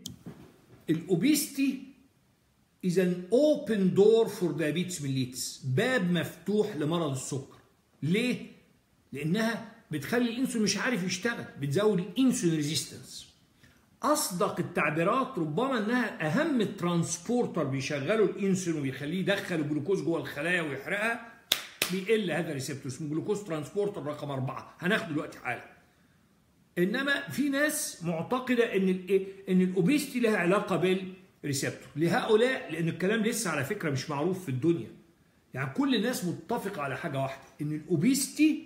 Speaker 1: الاوبيستي is an open door for diabetes mellitus باب مفتوح لمرض السكر ليه؟ لانها بتخلي الانسولين مش عارف يشتغل بتزود الانسولين ريزيستنس اصدق التعبيرات ربما انها اهم ترانسبورتر بيشغلوا الانسولين وبيخليه يدخل الجلوكوز جوه الخلايا ويحرقها بيقل هذا الريسبتور اسمه جلوكوز ترانسبورتر رقم أربعة هناخده دلوقتي حالا انما في ناس معتقده ان ال ان الاوبيستي لها علاقه بالريسبتور لهؤلاء لان الكلام لسه على فكره مش معروف في الدنيا يعني كل الناس متفقه على حاجه واحده ان الاوبيستي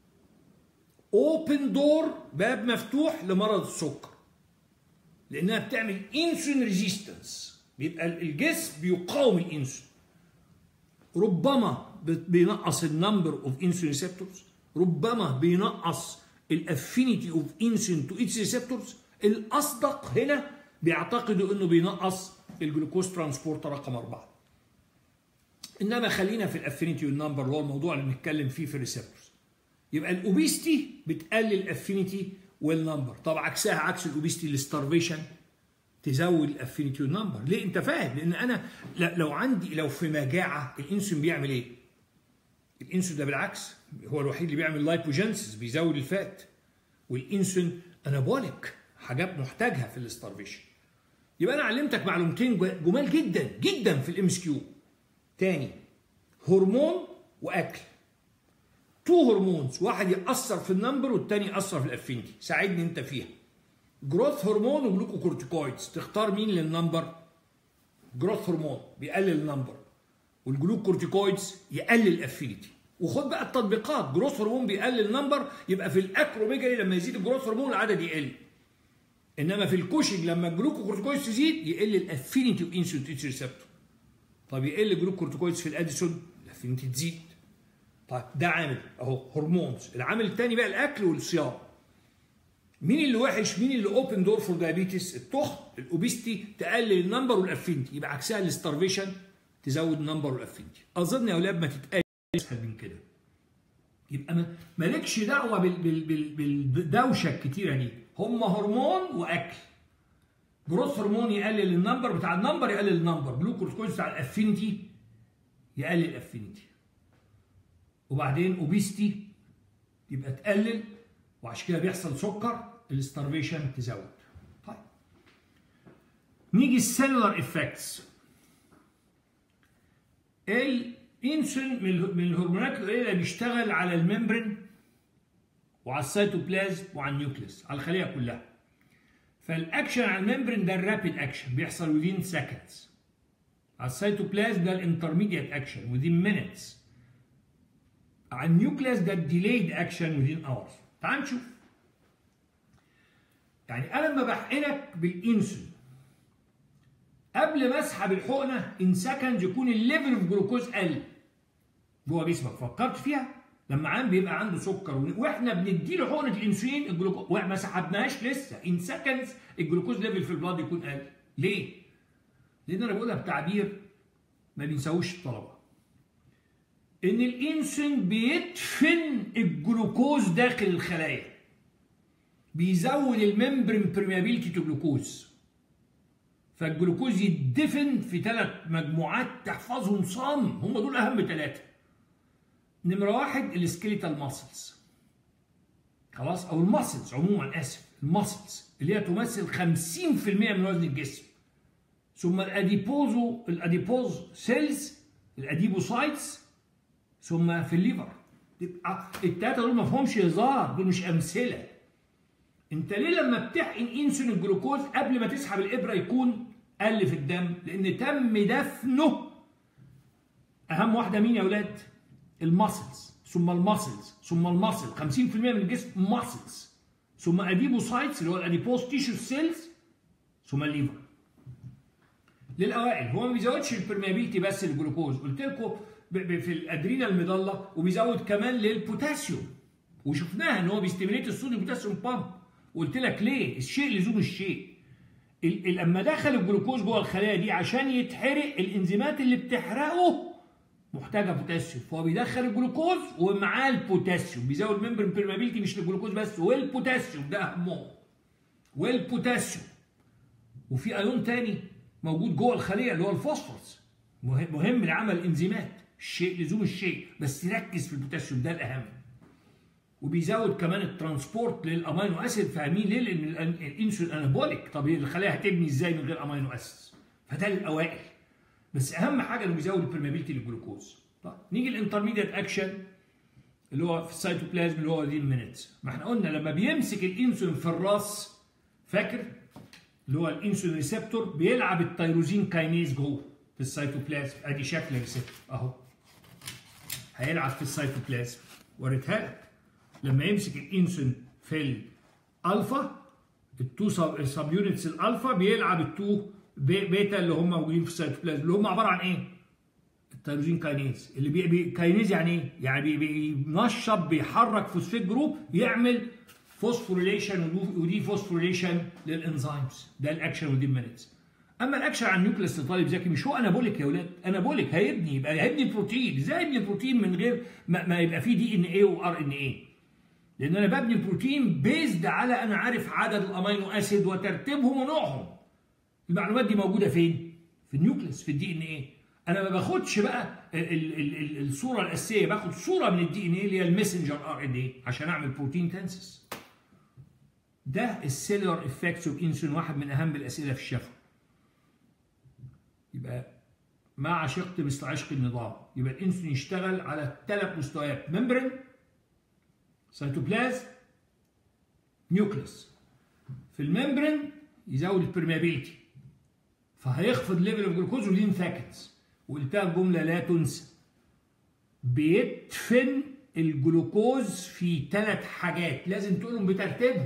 Speaker 1: اوبن دور باب مفتوح لمرض السكر لانها بتعمل انسولين ريزيستنس بيبقى الجسم بيقاوم الانسولين ربما بينقص النمبر اوف انسولين ريسبتورز ربما بينقص الافينيتي اوف انسولين تو اتس ريسبتورز الاصدق هنا بيعتقدوا انه بينقص الجلوكوز ترانسبورتر رقم أربعة انما خلينا في الافينيتي والنمبر اللي هو الموضوع اللي بنتكلم فيه في الريسبتورز يبقى الاوبيستي بتقلل الافينيتي والنمبر طب عكسها عكس الاوبيستي الستارفيشن تزود الافينيتي والنمبر ليه انت فاهم لان انا لو عندي لو في مجاعه الانسولين بيعمل ايه الانسولين ده بالعكس هو الوحيد اللي بيعمل لايبوجينسيس بيزود الفات والانسولين انابوليك حاجات محتاجها في الستارفيشن يبقى انا علمتك معلومتين جمال جدا جدا في الام اس كيو تاني هرمون واكل تو هرمونز واحد ياثر في النمبر والتاني ياثر في الافينيتي ساعدني انت فيها جروث هرمون وجلوكوكورتيكويدز تختار مين للنمبر جروث هرمون بيقلل النمبر والجلوكورتيكويدز يقلل الافينيتي وخد بقى التطبيقات جروث هرمون بيقلل النمبر يبقى في الاكروميجالي لما يزيد الجروث هرمون العدد يقل انما في الكوشنج لما الجلوكوكورتيكويدز تزيد يقل الافينيتي اوف انسولين تيتش ريسبتور طب يقل الجلوكوكورتيكويدز في الاديسون الافينيتي تزيد طيب ده عامل اهو هرمونز العامل الثاني بقى الاكل والصيام مين اللي وحش مين اللي اوبن دور فور دايابيتس التخن الاوبيستي تقلل النمبر والافينتي يبقى عكسها الستارفيشن تزود النمبر والافينتي اظن يا اولاد ما تتقال اسهل من كده يبقى ما مالكش دعوه بال بال بال بالدوشه الكتيره دي هم هرمون واكل جروث هرمون يقلل النمبر بتاع النمبر يقلل النمبر جلوكورتيكويد بتاع الافينيتي يقلل الافينيتي وبعدين اوبيستي يبقى تقلل وعشان كده بيحصل سكر الستارفيشن تزود طيب نيجي السيلولار افكتس الانسولين من الهرمونات القليله بيشتغل على الممبرين وعلى السيتوبلازم وعلى النيوكليس على الخليه كلها فالاكشن على الممبرين ده الرابيد اكشن بيحصل within seconds على السيتوبلازم ده الانترميديت اكشن within minutes على النيوكليس ده الديليد اكشن within hours تعال نشوف يعني انا لما بحقنك بالانسولين قبل ما اسحب الحقنه ان سكند يكون الليفل اوف جلوكوز قل جوه جسمك فكرت فيها لما عام بيبقى عنده سكر واحنا بندي له حقنه الانسولين الجلوكوز وما سحبناهاش لسه ان سكندز الجلوكوز ليفل في البلاد يكون قل ليه؟ لان انا بقولها بتعبير ما بينساوش الطلبه ان الانسولين بيدفن الجلوكوز داخل الخلايا بيزود الممبرين برميابيلتي تو جلوكوز فالجلوكوز يدفن في ثلاث مجموعات تحفظهم صم هم دول اهم ثلاثه نمره واحد السكيليتال ماسلز خلاص او الماسلز عموما اسف الماسلز اللي هي تمثل 50% من وزن الجسم ثم الاديبوزو الاديبوز سيلز الاديبوسايتس ثم في الليفر تبقى التلاته دول ما فيهمش هزار دول مش امثله انت ليه لما بتحقن انسولين الجلوكوز قبل ما تسحب الابره يكون قل في الدم لان تم دفنه اهم واحده مين يا اولاد الماسلز ثم الماسلز ثم الماسل 50% من الجسم ماسلز ثم اديبوسايتس اللي هو الاديبوز تيشو سيلز ثم الليفر للاوائل هو ما بيزودش البرميابيلتي بس للجلوكوز قلت لكم في الادرينال المضله وبيزود كمان للبوتاسيوم وشفناها ان هو بيستيميليت الصوديوم بوتاسيوم بامب وقلت لك ليه الشيء لزوم الشيء لما دخل الجلوكوز جوه الخلايا دي عشان يتحرق الانزيمات اللي بتحرقه محتاجه بوتاسيوم فهو بيدخل الجلوكوز ومعاه البوتاسيوم بيزود ممبرين بيرمابيلتي مش للجلوكوز بس والبوتاسيوم ده اهمهم والبوتاسيوم وفي ايون تاني موجود جوه الخليه اللي هو الفوسفورس مهم, مهم لعمل الانزيمات الشيء لزوم الشيء بس ركز في البوتاسيوم ده الاهم وبيزود كمان الترانسبورت للامينو اسيد فاهمين ليه؟ لان الانسولين انابوليك طب الخلايا هتبني ازاي من غير امينو اسيد؟ فده الاوائل بس اهم حاجه انه بيزود البرميابيلتي للجلوكوز طيب نيجي الانترميديت اكشن اللي هو في السيتوبلازم اللي هو دي المينتس ما احنا قلنا لما بيمسك الانسولين في الراس فاكر اللي هو الانسولين ريسبتور بيلعب التيروزين كاينيز جوه في السيتوبلازم ادي شكل الريسبتور اهو هيلعب في السيتوبلازم وريتها لك لما يمسك الانسولين في الالفا التو سب يونتس الالفا بيلعب التو بيتا اللي هم موجودين في السيتوبلازم اللي هم عباره عن ايه؟ التيروزين كاينيز اللي بي بي كاينيز يعني ايه؟ يعني بينشط بيحرك فوسفيت جروب يعمل فوسفوريليشن ودي فوسفوريليشن للانزيمز ده الاكشن ودي المينتس اما الاكشن على النيوكليس لطالب ذكي مش هو انابوليك يا اولاد انابوليك هيبني يبقى هيبني بروتين ازاي يبني بروتين من غير ما, ما يبقى فيه دي ان ايه وار ان ايه لان انا ببني بروتين بيزد على انا عارف عدد الامينو اسيد وترتيبهم ونوعهم المعلومات دي موجوده فين في النيوكليس في الدي ان ايه انا ما باخدش بقى ال ال ال الصوره الاساسيه باخد صوره من الدي ان ايه اللي هي المسنجر ار ان ايه عشان اعمل بروتين تنسس ده السيلر افكتس اوف انسولين واحد من اهم الاسئله في الشفا يبقى ما عشقت مثل عشق النظام يبقى الانسولين يشتغل على ثلاث مستويات ممبرين سيتوبلازم نيوكليس في الممبرين يزود البرميابيلتي فهيخفض ليفل اوف جلوكوز ولين ثاكتس وقلتها الجمله لا تنسى بيدفن الجلوكوز في ثلاث حاجات لازم تقولهم بترتيبهم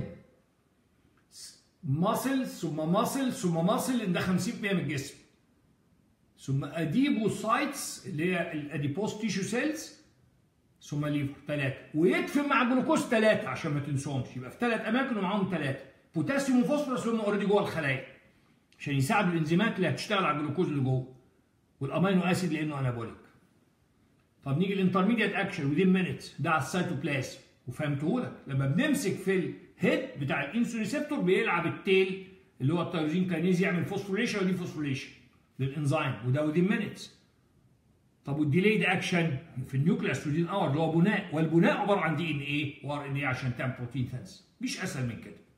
Speaker 1: ماسل ثم ماسل ثم ماسل ان ده 50% من الجسم ثم اديبوسايتس اللي هي الاديبوس تيشو سيلز ثم ليفر ثلاثة ويدفن مع الجلوكوز ثلاثة عشان ما تنسوهمش يبقى في ثلاث أماكن ومعاهم ثلاثة بوتاسيوم وفوسفورس هم اوريدي جوه الخلايا عشان يساعدوا الانزيمات اللي هتشتغل على الجلوكوز اللي جوه والامينو اسيد لانه انابوليك طب نيجي الانترميديت اكشن ودين مينتس ده على السيتوبلازم وفهمته لك لما بنمسك في الهيد بتاع الانسولين ريسبتور بيلعب التيل اللي هو التيروزين كاينيز يعمل فوسفوريليشن ودي فوسفوريليشن للانزيم وده ودين مينتس طب والديليد اكشن في النيوكليس ودين اور اللي هو بناء والبناء عباره عن دي ان ايه وار ان ايه عشان تعمل بروتين ثانس مش اسهل من كده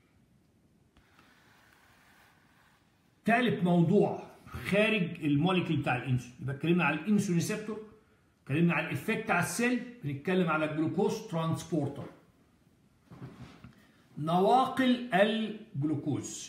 Speaker 1: ثالث موضوع خارج الموليكيول بتاع الانسولين يبقى اتكلمنا على الانسولين ريسبتور اتكلمنا على الافكت على السيل بنتكلم على الجلوكوز ترانسبورتر نواقل الجلوكوز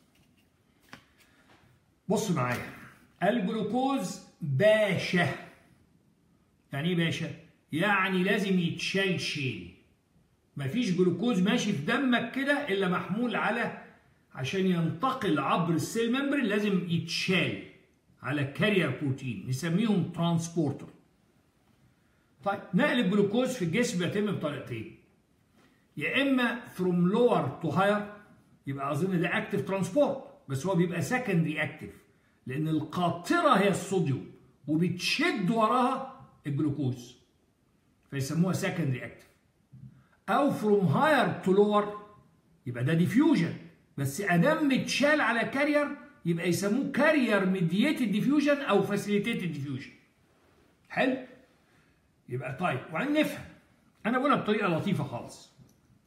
Speaker 1: بص معايا الجلوكوز باشا يعني ايه باشا يعني لازم يتشال شيل مفيش جلوكوز ماشي في دمك كده الا محمول على عشان ينتقل عبر السيل ممبرين لازم يتشال على كارير بروتين نسميهم ترانسبورتر طيب نقل الجلوكوز في الجسم بيتم بطريقتين يا اما فروم لور تو هاير يبقى اظن ده اكتف ترانسبورت بس هو بيبقى سكندري اكتف لان القاطره هي الصوديوم وبتشد وراها الجلوكوز فيسموها سكندري اكتف او فروم هاير تو لور يبقى ده ديفيوجن بس ادام متشال على كارير يبقى يسموه كارير ميدييتد ديفيوجن او فاسيليتيتد ديفيوجن حلو يبقى طيب وبعدين نفهم انا بقولها بطريقه لطيفه خالص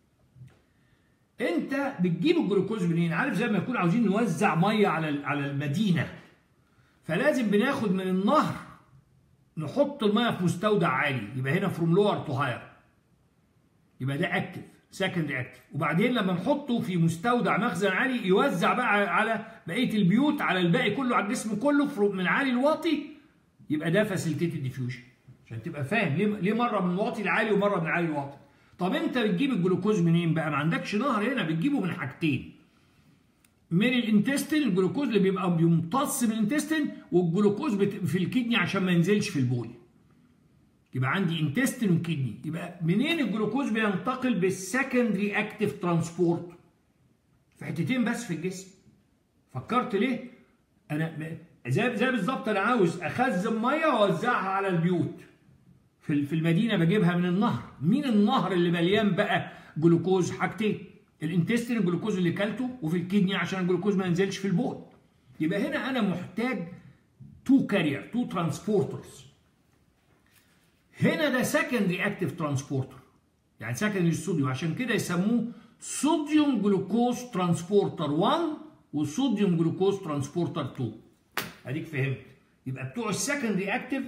Speaker 1: انت بتجيب الجلوكوز منين عارف زي ما يكون عاوزين نوزع ميه على على المدينه فلازم بناخد من النهر نحط الميه في مستودع عالي يبقى هنا فروم لور تو هاير يبقى ده اكتف سكندري اكتف وبعدين لما نحطه في مستودع مخزن عالي يوزع بقى على بقيه البيوت على الباقي كله على الجسم كله من عالي لواطي يبقى ده فاسيليتيتد ديفيوجن عشان تبقى فاهم ليه ليه مره من واطي لعالي ومره من عالي لواطي طب انت بتجيب الجلوكوز منين بقى ما عندكش نهر هنا بتجيبه من حاجتين من الانتستين الجلوكوز اللي بيبقى بيمتص من الانتستين والجلوكوز في الكدني عشان ما ينزلش في البول يبقى عندي انتستين وكدني يبقى منين الجلوكوز بينتقل بالسكندري اكتيف ترانسبورت في حتتين بس في الجسم فكرت ليه انا زي زي بالظبط انا عاوز اخزن ميه واوزعها على البيوت في في المدينه بجيبها من النهر مين النهر اللي مليان بقى جلوكوز حاجتين الانتستين الجلوكوز اللي كلته وفي الكدني عشان الجلوكوز ما ينزلش في البول يبقى هنا انا محتاج تو كارير تو ترانسبورترز هنا ده سكندري اكتيف ترانسبورتر يعني سكندري الصوديوم عشان كده يسموه صوديوم جلوكوز ترانسبورتر 1 وصوديوم جلوكوز ترانسبورتر 2 اديك فهمت يبقى بتوع السكندري اكتيف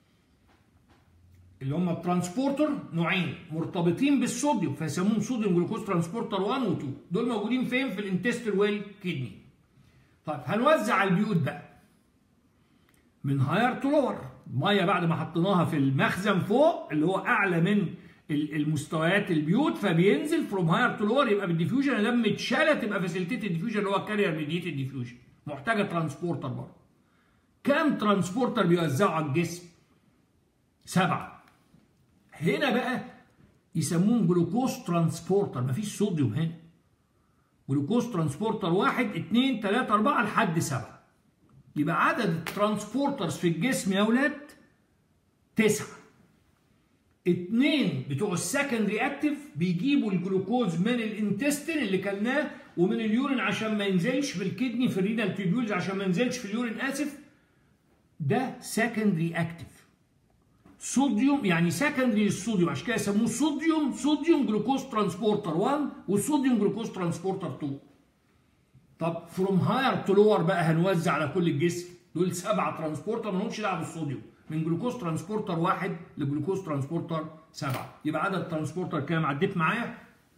Speaker 1: اللي هم الترانسبورتر نوعين مرتبطين بالصوديوم فيسموهم صوديوم جلوكوز ترانسبورتر 1 و 2 دول موجودين فين في الانتستر والكدني طيب هنوزع البيوت بقى من هاير تو لور ميه بعد ما حطيناها في المخزن فوق اللي هو اعلى من المستويات البيوت فبينزل فروم هاير تو لور يبقى بالديفيوجن لما اتشالت تبقى فاسيليتيتد ديفيوجن اللي هو كارير ميديتد ديفيوجن محتاجه ترانسبورتر برضه كام ترانسبورتر بيوزعوا على الجسم؟ سبعه هنا بقى يسموهم جلوكوز ترانسبورتر مفيش صوديوم هنا جلوكوز ترانسبورتر واحد اثنين ثلاثة أربعة لحد سبعة يبقى عدد الترانسبورترز في الجسم يا أولاد تسعة اتنين بتوع السكندري اكتف بيجيبوا الجلوكوز من الانتستين اللي كلناه ومن اليورين عشان ما ينزلش في الكدني في الرينال تيبيولز عشان ما ينزلش في اليورين اسف ده سكندري اكتف صوديوم يعني سكندري للصوديوم عشان كده يسموه صوديوم صوديوم جلوكوز ترانسبورتر 1 وصوديوم جلوكوز ترانسبورتر 2 طب فروم هاير تو لور بقى هنوزع على كل الجسم دول سبعه ترانسبورتر ما لهمش دعوه بالصوديوم من جلوكوز ترانسبورتر واحد لجلوكوز ترانسبورتر سبعه يبقى عدد ترانسبورتر كام عديت معايا؟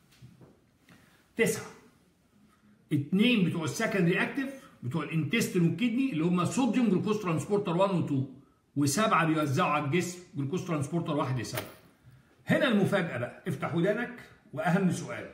Speaker 1: تسعه اثنين بتوع السكندري اكتف بتوع الانتستين والكدني اللي هم صوديوم جلوكوز ترانسبورتر 1 و 2 وسبعه بيوزعوا على الجسم جلوكوز ترانسبورتر واحد لسبعه. هنا المفاجاه بقى افتح ودانك واهم سؤال.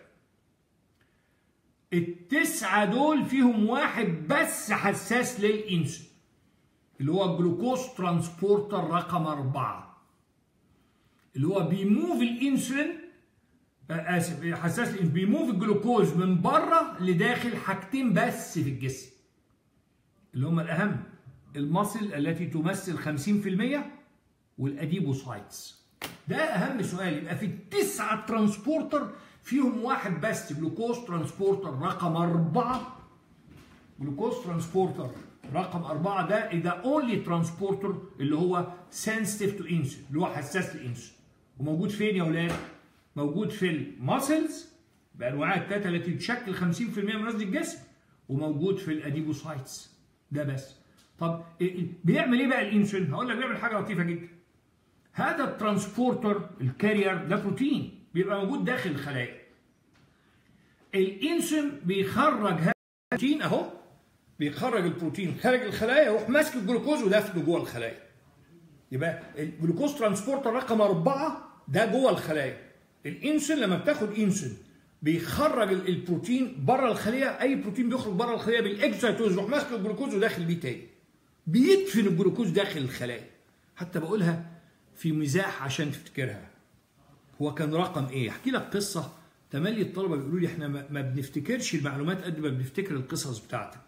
Speaker 1: التسعه دول فيهم واحد بس حساس للانسولين اللي هو الجلوكوز ترانسبورتر رقم أربعة اللي هو بيموف الانسولين اسف حساس بيموف الجلوكوز من بره لداخل حاجتين بس في الجسم اللي هم الاهم المصل التي تمثل 50% والاديبوسايتس ده اهم سؤال يبقى في التسعه ترانسبورتر فيهم واحد بس جلوكوز ترانسبورتر رقم أربعة جلوكوز ترانسبورتر رقم أربعة ده ده اونلي ترانسبورتر اللي هو سنسيتيف تو انسولين اللي هو حساس للانسولين وموجود فين يا ولاد؟ موجود في الماسلز بانواعها الثلاثه التي تشكل 50% من وزن الجسم وموجود في الاديبوسايتس ده بس طب بيعمل ايه بقى الانسولين؟ هقول لك بيعمل حاجه لطيفه جدا هذا الترانسبورتر الكارير ده بروتين بيبقى موجود داخل الخلايا الانسولين بيخرج هذا البروتين اهو بيخرج البروتين خارج الخلايا يروح ماسك الجلوكوز ودفنه جوه الخلايا يبقى الجلوكوز ترانسبورتر رقم أربعة ده جوه الخلايا الانسولين لما بتاخد انسولين بيخرج البروتين بره الخليه اي بروتين بيخرج بره الخليه بالاكسيتوز يروح ماسك الجلوكوز وداخل بيه تاني بيدفن الجلوكوز داخل الخلايا حتى بقولها في مزاح عشان تفتكرها هو كان رقم ايه احكي لك قصه تملي الطلبه بيقولوا لي احنا ما بنفتكرش المعلومات قد ما بنفتكر القصص بتاعتك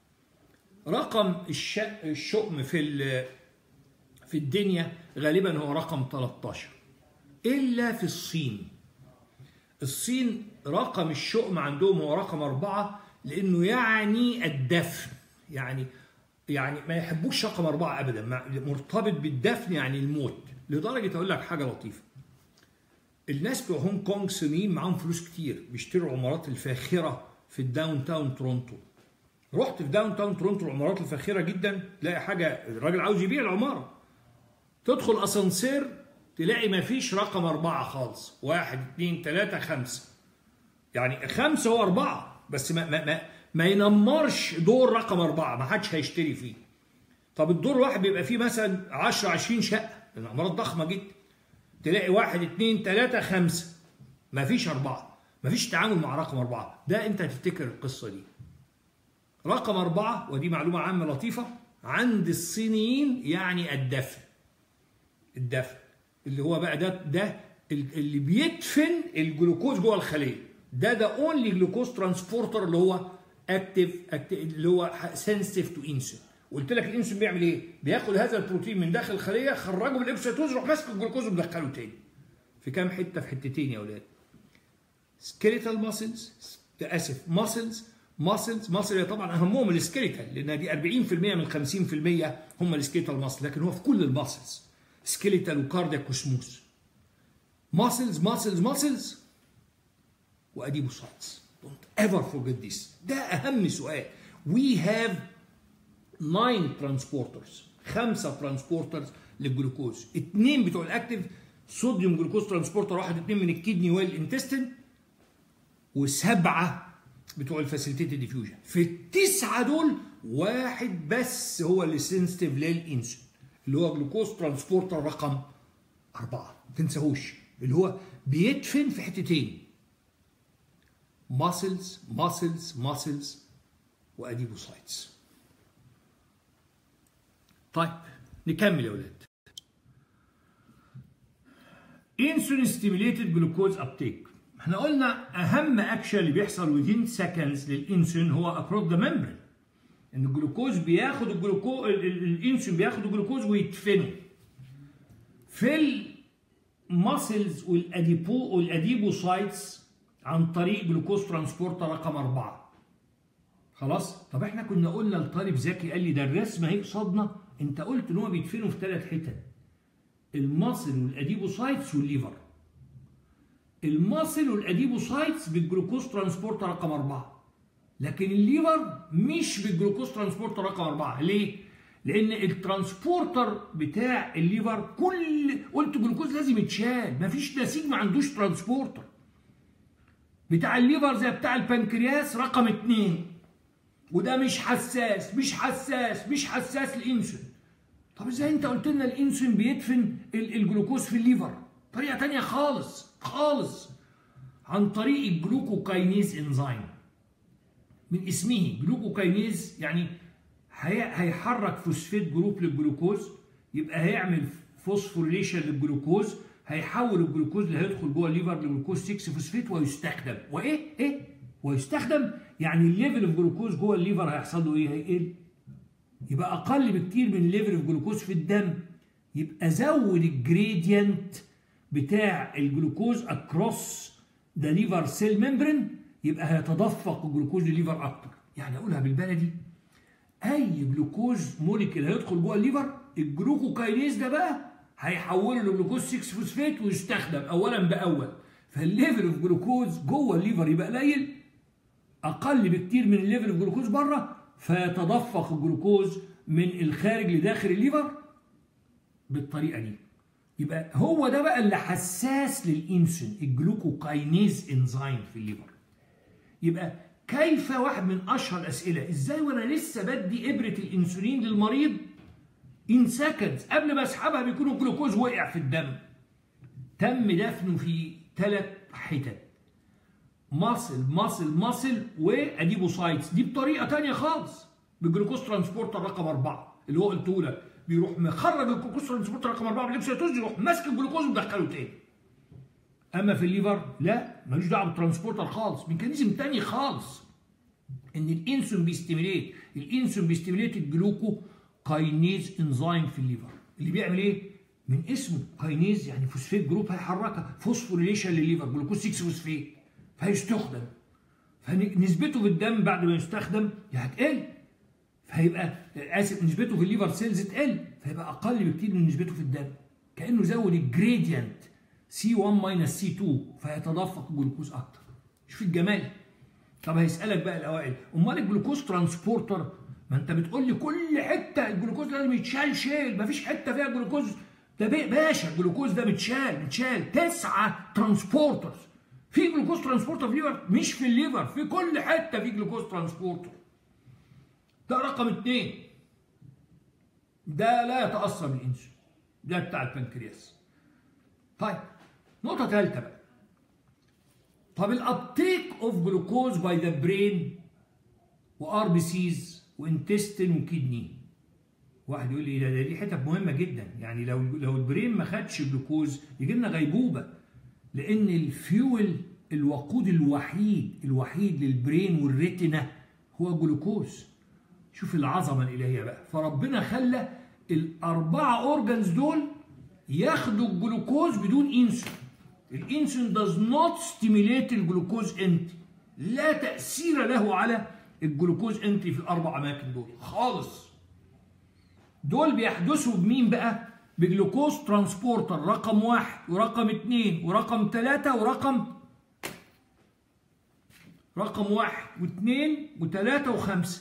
Speaker 1: رقم الشق الشؤم في في الدنيا غالبا هو رقم 13 الا في الصين الصين رقم الشؤم عندهم هو رقم أربعة لأنه يعني الدفن يعني يعني ما يحبوش رقم أربعة أبدا مرتبط بالدفن يعني الموت لدرجة أقول لك حاجة لطيفة الناس بتوع هونج كونج صينيين معاهم فلوس كتير بيشتروا العمارات الفاخرة في الداون تاون تورونتو رحت في داون تاون تورونتو العمارات الفاخرة جدا تلاقي حاجة الراجل عاوز يبيع العمارة تدخل أسانسير تلاقي ما فيش رقم أربعة خالص واحد اثنين ثلاثة خمسة يعني خمسة هو أربعة بس ما, ما, ما, ما ينمرش دور رقم أربعة ما حدش هيشتري فيه طب الدور واحد بيبقى فيه مثلا 10 20 شقة العمارات ضخمة جدا تلاقي واحد اثنين ثلاثة خمسة ما فيش أربعة ما فيش تعامل مع رقم أربعة ده أنت هتفتكر القصة دي رقم أربعة ودي معلومة عامة لطيفة عند الصينيين يعني الدفن الدفن اللي هو بقى ده ده اللي بيدفن الجلوكوز جوه الخليه ده ده اونلي جلوكوز ترانسبورتر اللي هو اكتف اللي هو سنسيتيف تو انسولين قلت لك الانسولين بيعمل ايه؟ بياخد هذا البروتين من داخل الخليه خرجه بالاكسيتوز يروح ماسك الجلوكوز ومدخله تاني في كام حته في حتتين يا اولاد سكيليتال ماسلز اسف ماسلز ماسلز ماسل طبعا اهمهم السكيليتال لان دي 40% من 50% هم السكيليتال ماسل لكن هو في كل الماسلز سكيليتال وكاردياك وسموث ماسلز ماسلز ماسلز واديبوسايتس don't ever forget this ده اهم سؤال we have nine transporters خمسة ترانسبورترز للجلوكوز اثنين بتوع الاكتف صوديوم جلوكوز ترانسبورتر واحد اثنين من الكدني والانتستين وسبعة بتوع الفاسيليتيتد ديفيوجن في التسعة دول واحد بس هو اللي سنسيتيف للانسولين اللي هو جلوكوز ترانسبورتر رقم أربعة ما تنساهوش اللي هو بيدفن في حتتين ماسلز ماسلز ماسلز واديبوسايتس طيب نكمل يا ولاد انسولين ستيميليتد جلوكوز ابتيك احنا قلنا اهم اكشن اللي بيحصل within seconds للانسولين هو اكروس ذا ممبرين ان الجلوكوز بياخد الجلوكوز الانسولين بياخد الجلوكوز ويدفنه في الماسلز والاديبو والاديبوسايتس عن طريق جلوكوز ترانسبورتر رقم أربعة خلاص طب احنا كنا قلنا لطالب ذكي قال لي ده الرسمه اهي قصادنا انت قلت ان هو بيدفنوا في ثلاث حتت الماسل والاديبوسايتس والليفر الماسل والاديبوسايتس بالجلوكوز ترانسبورتر رقم أربعة لكن الليفر مش بالجلوكوز ترانسبورتر رقم أربعة ليه؟ لأن الترانسبورتر بتاع الليفر كل قلت جلوكوز لازم يتشال مفيش نسيج ما عندوش ترانسبورتر بتاع الليفر زي بتاع البنكرياس رقم اتنين وده مش حساس مش حساس مش حساس للانسولين طب ازاي انت قلت لنا الانسولين بيدفن الجلوكوز في الليفر طريقه تانية خالص خالص عن طريق الجلوكوكاينيز انزيم من اسمه جلوكوكاينيز يعني هيحرك فوسفيت جروب للجلوكوز يبقى هيعمل فوسفوريليشن للجلوكوز هيحول الجلوكوز اللي هيدخل جوه الليفر لجلوكوز 6 فوسفيت ويستخدم وايه ايه ويستخدم يعني الليفل اوف جلوكوز جوه الليفر هيحصل له ايه هيقل يبقى اقل بكتير من الليفل اوف جلوكوز في الدم يبقى زود الجريدينت بتاع الجلوكوز اكروس ذا ليفر سيل ممبرين يبقى هيتدفق الجلوكوز لليفر اكتر يعني اقولها بالبلدي اي جلوكوز موليكيول هيدخل جوه الليفر الجلوكوكاينيز ده بقى هيحوله لجلوكوز 6 فوسفات ويستخدم اولا باول فالليفل اوف جلوكوز جوه الليفر يبقى قليل اقل بكتير من الليفل اوف جلوكوز بره فيتدفق الجلوكوز من الخارج لداخل الليفر بالطريقه دي يبقى هو ده بقى اللي حساس للانسولين الجلوكوكاينيز انزيم في الليفر يبقى كيف واحد من اشهر الاسئله ازاي وانا لسه بدي ابره الانسولين للمريض ان سكندز قبل ما اسحبها بيكون الجلوكوز وقع في الدم تم دفنه في ثلاث حتت ماسل ماسل ماسل واديبوسايتس دي بطريقه ثانيه خالص بالجلوكوز ترانسبورتر رقم أربعة اللي هو قلته لك بيروح مخرج الجلوكوز ترانسبورتر رقم أربعة بالإبسيتوز يروح ماسك الجلوكوز ومدخله تاني اما في الليفر لا ملوش دعوه بالترانسبورتر خالص ميكانيزم تاني خالص ان الانسولين بيستيميليت الانسولين بيستيميليت الجلوكو كاينيز انزيم في الليفر اللي بيعمل ايه من اسمه كاينيز يعني فوسفيت جروب هيحركها فوسفوريليشن للليفر جلوكوز 6 فوسفيت فهيستخدم فنسبته في الدم بعد ما يستخدم هتقل فهيبقى اسف نسبته في الليفر سيلز تقل فيبقى اقل بكتير من نسبته في الدم كانه زود الجريدينت سي 1 ماينس سي 2 فيتدفق الجلوكوز اكتر شوف الجمال طب هيسالك بقى الاوائل امال الجلوكوز ترانسبورتر ما انت بتقول لي كل حته الجلوكوز لازم يتشال شيل مفيش حته فيها جلوكوز ده باشا الجلوكوز ده متشال متشال تسعه ترانسبورترز في جلوكوز ترانسبورتر في الليفر مش في الليفر في كل حته في جلوكوز ترانسبورتر ده رقم اثنين ده لا يتاثر بالانسولين ده بتاع البنكرياس طيب نقطه ثالثه بقى طب الابتيك اوف جلوكوز باي ذا برين وار بي سيز وانتستين وكدني واحد يقول لي ده دي حتت مهمه جدا يعني لو لو البرين ما خدش جلوكوز يجي لنا غيبوبه لان الفيول الوقود الوحيد الوحيد للبرين والريتنا هو جلوكوز شوف العظمه الالهيه بقى فربنا خلى الاربعه اورجانز دول ياخدوا الجلوكوز بدون انسولين الانسولين does not stimulate الجلوكوز انت لا تاثير له على الجلوكوز انت في الاربع اماكن دول خالص دول بيحدثوا بمين بقى بجلوكوز ترانسبورتر رقم واحد ورقم اثنين ورقم ثلاثة ورقم رقم واحد واثنين وثلاثة وخمسة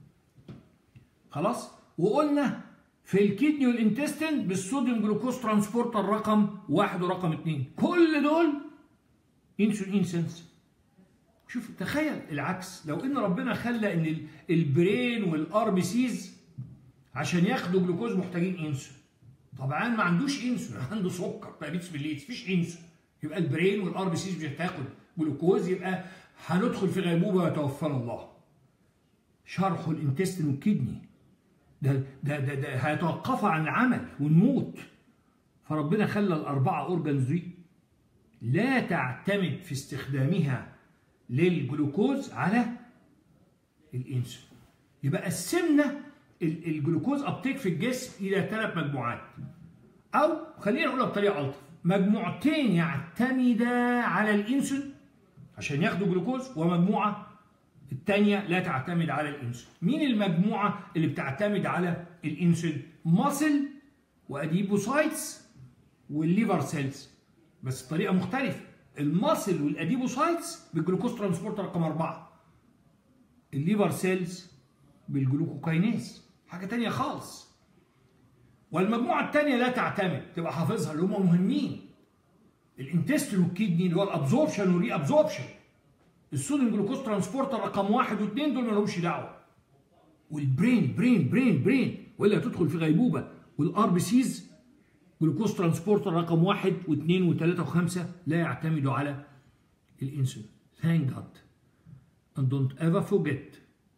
Speaker 1: خلاص وقلنا في الكدني والانتستين بالصوديوم جلوكوز ترانسبورتر رقم واحد ورقم اثنين كل دول انسولين انسنس شوف تخيل العكس لو ان ربنا خلى ان البرين والار بي سيز عشان ياخدوا جلوكوز محتاجين انسولين طبعا ما عندوش انسولين عنده سكر دايابيتس ميليتس مفيش انسولين يبقى البرين والار بي سيز مش هتاخد جلوكوز يبقى هندخل في غيبوبه ويتوفانا الله شرحه الانتستين والكدني ده ده ده, ده هيتوقفوا عن العمل ونموت فربنا خلى الاربعه اورجانز دي لا تعتمد في استخدامها للجلوكوز على الانسولين يبقى قسمنا الجلوكوز ابتيك في الجسم الى ثلاث مجموعات او خلينا نقولها بطريقه الطف مجموعتين يعتمدا على الانسولين عشان ياخدوا جلوكوز ومجموعه الثانيه لا تعتمد على الانسولين مين المجموعه اللي بتعتمد على الانسولين ماسل واديبوسايتس والليفر سيلز بس بطريقه مختلفه الماسل والاديبوسايتس بالجلوكوز ترانسبورتر رقم أربعة الليفر سيلز بالجلوكوكاينيز حاجه تانية خالص والمجموعه الثانيه لا تعتمد تبقى حافظها اللي هم مهمين الانتستين والكدني اللي هو الابزوربشن والري ابزوربشن الصوديوم جلوكوز ترانسبورتر رقم واحد واثنين دول ما لهمش دعوه والبرين برين برين برين والا تدخل في غيبوبه والار بي سيز جلوكوز ترانسبورتر رقم واحد واثنين وثلاثه وخمسه لا يعتمدوا على الانسولين thank God and don't ever forget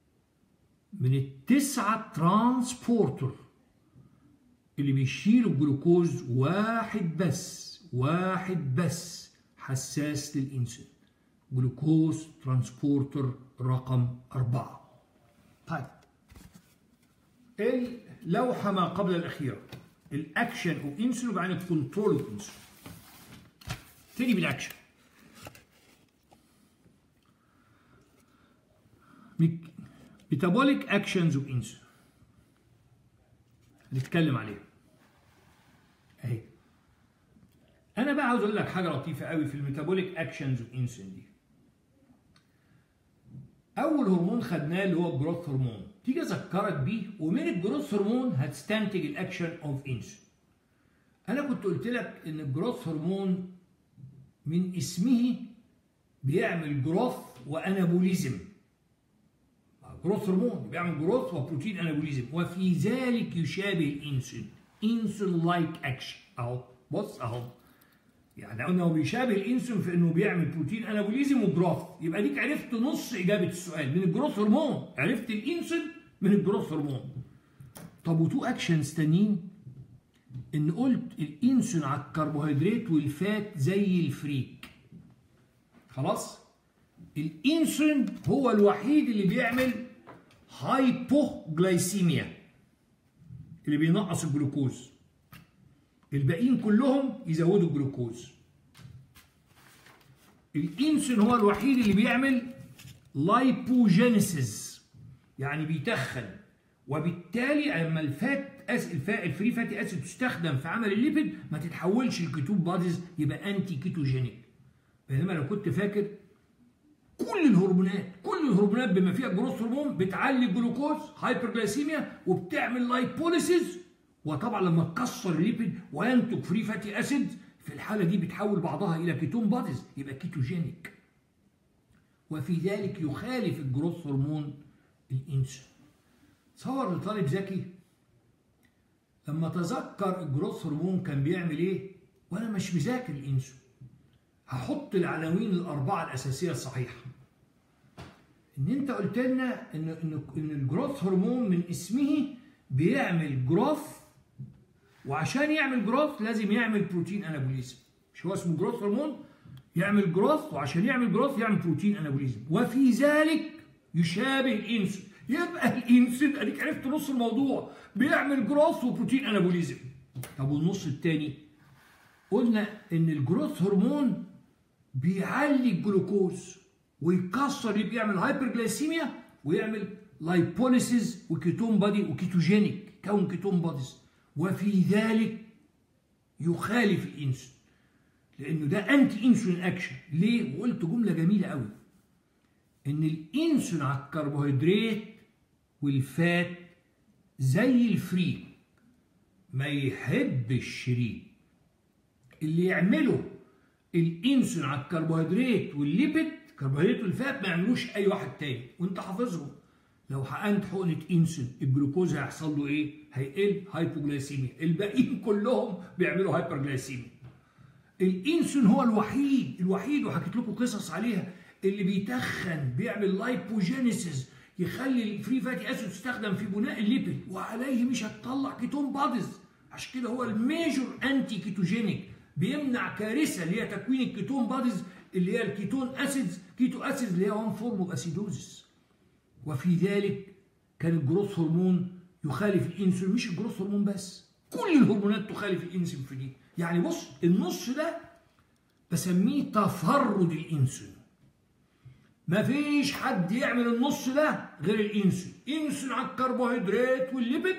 Speaker 1: من التسعة ترانسبورتر اللي بيشيلوا الجلوكوز واحد بس واحد بس حساس للإنسولين جلوكوز ترانسبورتر رقم أربعة طيب اللوحة ما قبل الأخيرة الأكشن أو إنسولين وبعدين الكنترول أوف إنسولين تاني بالأكشن ميتابوليك اكشنز اوف انسولين هنتكلم عليها اهي انا بقى عاوز اقول لك حاجه لطيفه قوي في الميتابوليك اكشنز اوف انسولين دي اول هرمون خدناه اللي هو الجروث هرمون تيجي اذكرك بيه ومن الجروث هرمون هتستنتج الاكشن اوف انسولين انا كنت قلت لك ان الجروث هرمون من اسمه بيعمل جروث وانابوليزم جروث هرمون بيعمل جروث وبروتين انابوليزم وفي ذلك يشابه الانسولين انسولين لايك اكشن اهو بص اهو يعني قلنا هو بيشابه الانسولين في انه بيعمل بروتين انابوليزم وجروث يبقى ديك عرفت نص اجابه السؤال من الجروث هرمون عرفت الانسولين من الجروث هرمون طب وتو اكشنز تانيين ان قلت الانسولين على الكربوهيدرات والفات زي الفريك خلاص الانسولين هو الوحيد اللي بيعمل هايبوغلايسيميا اللي بينقص الجلوكوز الباقيين كلهم يزودوا الجلوكوز الانسولين هو الوحيد اللي بيعمل لايبوجينيسيس يعني بيتخن وبالتالي لما الفات أس... الفا... الفري فاتي اسيد تستخدم في عمل الليبيد ما تتحولش الكيتون باديز يبقى انتي كيتوجينيك بينما لو كنت فاكر كل الهرمونات كل الهرمونات بما فيها جروث هرمون بتعلي الجلوكوز هايبرجلايسيميا وبتعمل لايبوليسيس وطبعا لما تكسر الليبيد وينتج فري فاتي اسيد في الحاله دي بتحول بعضها الى كيتون باديز يبقى كيتوجينيك وفي ذلك يخالف الجروث هرمون الانسولين تصور لطالب ذكي لما تذكر الجروث هرمون كان بيعمل ايه وانا مش مذاكر الانسولين هحط العناوين الاربعه الاساسيه الصحيحه ان انت قلت لنا ان ان ان الجروث هرمون من اسمه بيعمل جروث وعشان يعمل جروث لازم يعمل بروتين انابوليزم مش هو اسمه جروث هرمون يعمل جروث وعشان يعمل جروث يعمل بروتين انابوليزم وفي ذلك يشابه الانسولين يبقى الانسولين اديك عرفت نص الموضوع بيعمل جروث وبروتين انابوليزم طب والنص الثاني قلنا ان الجروث هرمون بيعلي الجلوكوز ويكسر يبقى يعمل هايبرجلايسيميا ويعمل لايبوليسيز وكيتون بادي وكيتوجينيك كون كيتون باديز وفي ذلك يخالف الانسولين لانه ده انتي انسولين اكشن ليه وقلت جمله جميله قوي ان الانسولين على الكربوهيدرات والفات زي الفري ما يحب الشريك اللي يعمله الانسولين على الكربوهيدرات والليبيد الكربوهيدرات والفات ما يعملوش اي واحد تاني وانت حافظهم لو حقنت حقنه انسولين الجلوكوز هيحصل له ايه؟ هيقل هايبوجلايسيميا الباقيين كلهم بيعملوا هايبرجلايسيميا الانسولين هو الوحيد الوحيد وحكيت لكم قصص عليها اللي بيتخن بيعمل لايبوجينيسيس يخلي الفري فاتي اسيد تستخدم في بناء الليبيد وعليه مش هتطلع كيتون بادز عشان كده هو الميجور انتي كيتوجينيك بيمنع كارثه اللي هي تكوين الكيتون بادز اللي هي الكيتون اسيدز كيتو اسيدز اللي هي وان فورم اوف اسيدوزس وفي ذلك كان الجروث هرمون يخالف الانسولين مش الجروث هرمون بس كل الهرمونات تخالف الانسولين في دي يعني بص النص ده بسميه تفرد الانسولين ما فيش حد يعمل النص ده غير الانسولين انسولين على الكربوهيدرات والليبيد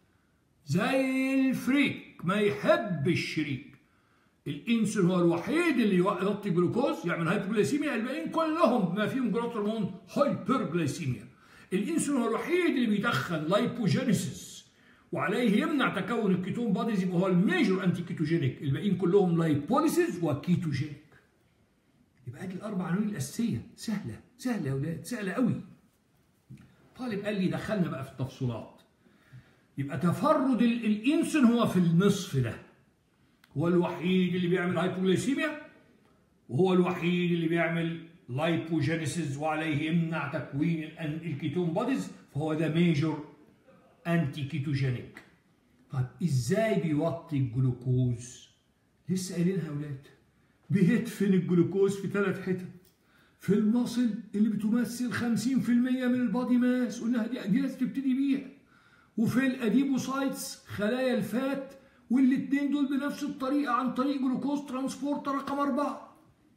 Speaker 1: زي الفريك ما يحب الشريك الانسولين هو الوحيد اللي يغطي جلوكوز يعمل هايبوجلايسيميا الباقيين كلهم ما فيهم جروث هرمون هايبرجلايسيميا الانسولين هو الوحيد اللي بيدخل لايبوجينيسيس وعليه يمنع تكون الكيتون باديز يبقى هو الميجور انتي كيتوجينيك الباقيين كلهم لايبوليسيس وكيتوجينيك يبقى ادي الاربع عناوين الاساسيه سهله سهله يا اولاد سهله قوي طالب قال لي دخلنا بقى في التفصيلات يبقى تفرد الانسولين هو في النصف ده هو الوحيد اللي بيعمل هايبوغليسيميا وهو الوحيد اللي بيعمل لايبوجينيسيس وعليه يمنع تكوين الكيتون بوديز فهو ده ميجور انتي كيتوجينيك طيب ازاي بيوطي الجلوكوز لسه قايلينها يا اولاد بيدفن الجلوكوز في ثلاث حتت في المصل اللي بتمثل 50% من البادي ماس قلنا دي دي لازم تبتدي بيها وفي الاديبوسايتس خلايا الفات والاثنين دول بنفس الطريقه عن طريق جلوكوز ترانسبورتر رقم أربعة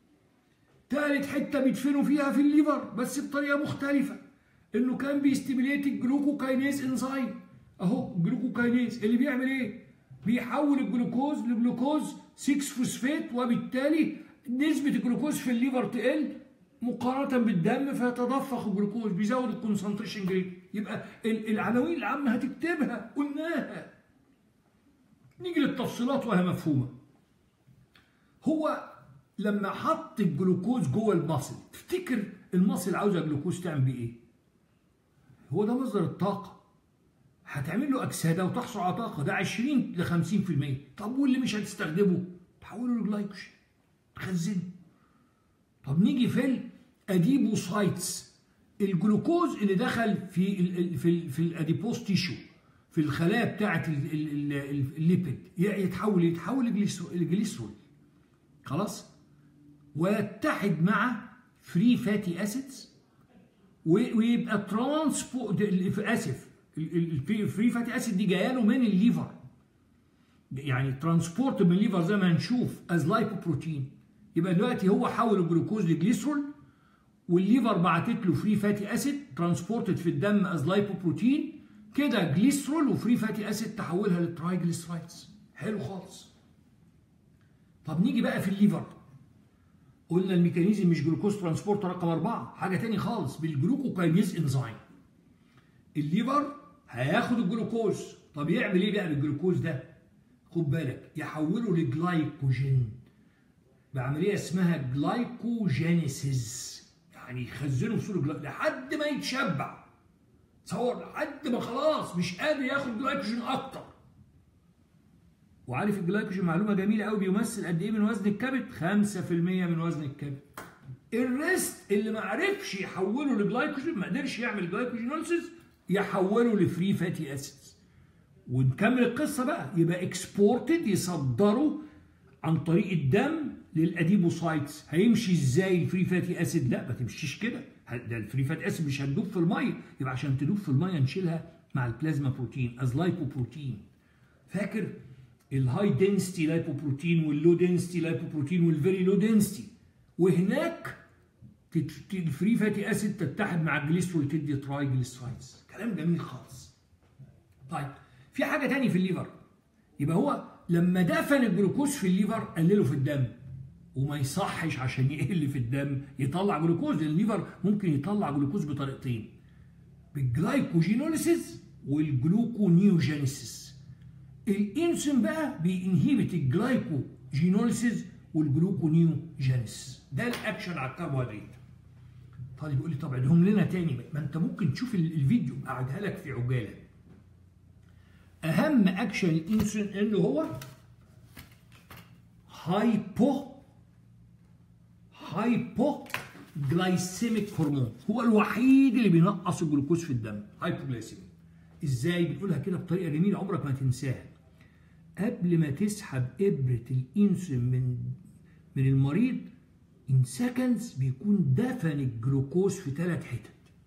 Speaker 1: ثالث حته بيدفنوا فيها في الليفر بس بطريقه مختلفه انه كان بيستيميليت الجلوكوكاينيز انزيم اهو الجلوكوكاينيز اللي بيعمل ايه؟ بيحول الجلوكوز لجلوكوز 6 فوسفات وبالتالي نسبة الجلوكوز في الليفر تقل مقارنة بالدم فيتدفق الجلوكوز بيزود الكونسنتريشن جريد يبقى العناوين العامة هتكتبها قلناها نيجي للتفصيلات وهي مفهومة هو لما حط الجلوكوز جوه المصل تفتكر المصل عاوزه جلوكوز تعمل بيه ايه؟ هو ده مصدر الطاقه هتعمل له اكسده وتحصل على طاقه ده 20 ل 50% طب واللي مش هتستخدمه تحوله لجلايكوجين تخزنه طب نيجي في الاديبوسايتس الجلوكوز اللي دخل في ال في ال في الاديبوز تيشو في الخلايا بتاعه الليبيد يتحول يتحول لجليسرول خلاص ويتحد مع فري فاتي اسيدز ويبقى ترانسبورت اسف الفري فاتي اسيد دي جايه له من الليفر يعني ترانسبورت من الليفر زي ما هنشوف از لايبوبروتين يبقى دلوقتي هو حول الجلوكوز لجليسرول والليفر بعتت له فري فاتي اسيد ترانسبورتد في الدم از لايبوبروتين كده جليسرول وفري فاتي اسيد تحولها للترايجليسرايدز حلو خالص طب نيجي بقى في الليفر قلنا الميكانيزم مش جلوكوز ترانسبورت رقم أربعة حاجة تاني خالص بالجلوكوكاينيز انزيم الليفر هياخد الجلوكوز طب يعمل ايه بقى بالجلوكوز ده خد بالك يحوله لجلايكوجين بعملية اسمها جلايكوجينيسيس يعني يخزنه في صورة جلايكوجين لحد ما يتشبع تصور لحد ما خلاص مش قادر ياخد جلايكوجين اكتر وعارف الجلايكوجين معلومه جميله قوي بيمثل قد ايه من وزن الكبد 5% من وزن الكبد الريست اللي ما عرفش يحوله لجلايكوجين ما قدرش يعمل جلايكوجينوليسيس يحوله لفري فاتي اسيدز ونكمل القصه بقى يبقى اكسبورتد يصدروا عن طريق الدم للاديبوسايتس هيمشي ازاي الفري فاتي اسيد لا ما تمشيش كده ده الفري فاتي اسيد مش هتدوب في الميه يبقى عشان تدوب في الميه نشيلها مع البلازما بروتين از لايبوبروتين فاكر الهاي دنسيتي لايبوبروتين واللو دنسيتي لايبوبروتين والفيري لو دنسيتي وهناك الفري فاتي اسيد تتحد مع الجليسرول تدي ترايجليسرايدز كلام جميل خالص طيب في حاجه تاني في الليفر يبقى هو لما دفن الجلوكوز في الليفر قلله في الدم وما يصحش عشان يقل في الدم يطلع جلوكوز لان الليفر ممكن يطلع جلوكوز بطريقتين بالجلايكوجينوليسيس والجلوكونيوجينيسيس الانسولين بقى بينهبت الجلايكوجينوليسيس والجلوكونيوجينيسيس ده الاكشن على الكربوهيدرات طالب يقول لي طب عدهم لنا تاني ما انت ممكن تشوف الفيديو اعدها لك في عجاله اهم اكشن الانسولين انه هو هايبو هايبو جلايسيميك هرمون هو الوحيد اللي بينقص الجلوكوز في الدم هايبوجلايسيميك ازاي بنقولها كده بطريقه جميله عمرك ما تنساها قبل ما تسحب ابره الانسولين من من المريض ان سكندز بيكون دفن الجلوكوز في ثلاث حتت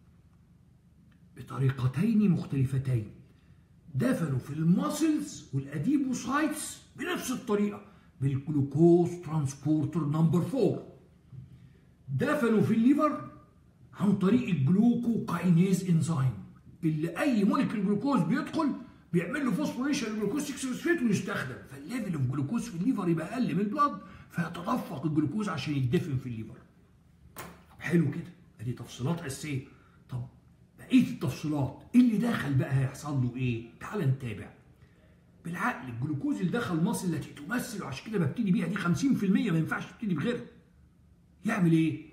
Speaker 1: بطريقتين مختلفتين دفنوا في الماسلز والاديبوسايتس بنفس الطريقه بالجلوكوز ترانسبورتر نمبر 4 دفنوا في الليفر عن طريق الجلوكوكاينيز انزيم اللي اي موليكيول جلوكوز بيدخل بيعمل له فوسفوريشن للجلوكوز 6 فوسفيت ويستخدم فالليفل اوف جلوكوز في الليفر يبقى اقل من البلاد فيتدفق الجلوكوز عشان يتدفن في الليفر حلو كده ادي تفصيلات اساسيه طب بقيه التفصيلات ايه اللي دخل بقى هيحصل له ايه تعال نتابع بالعقل الجلوكوز اللي دخل مصر التي تمثل وعشان كده ببتدي بيها دي 50% ما ينفعش تبتدي بغيرها يعمل ايه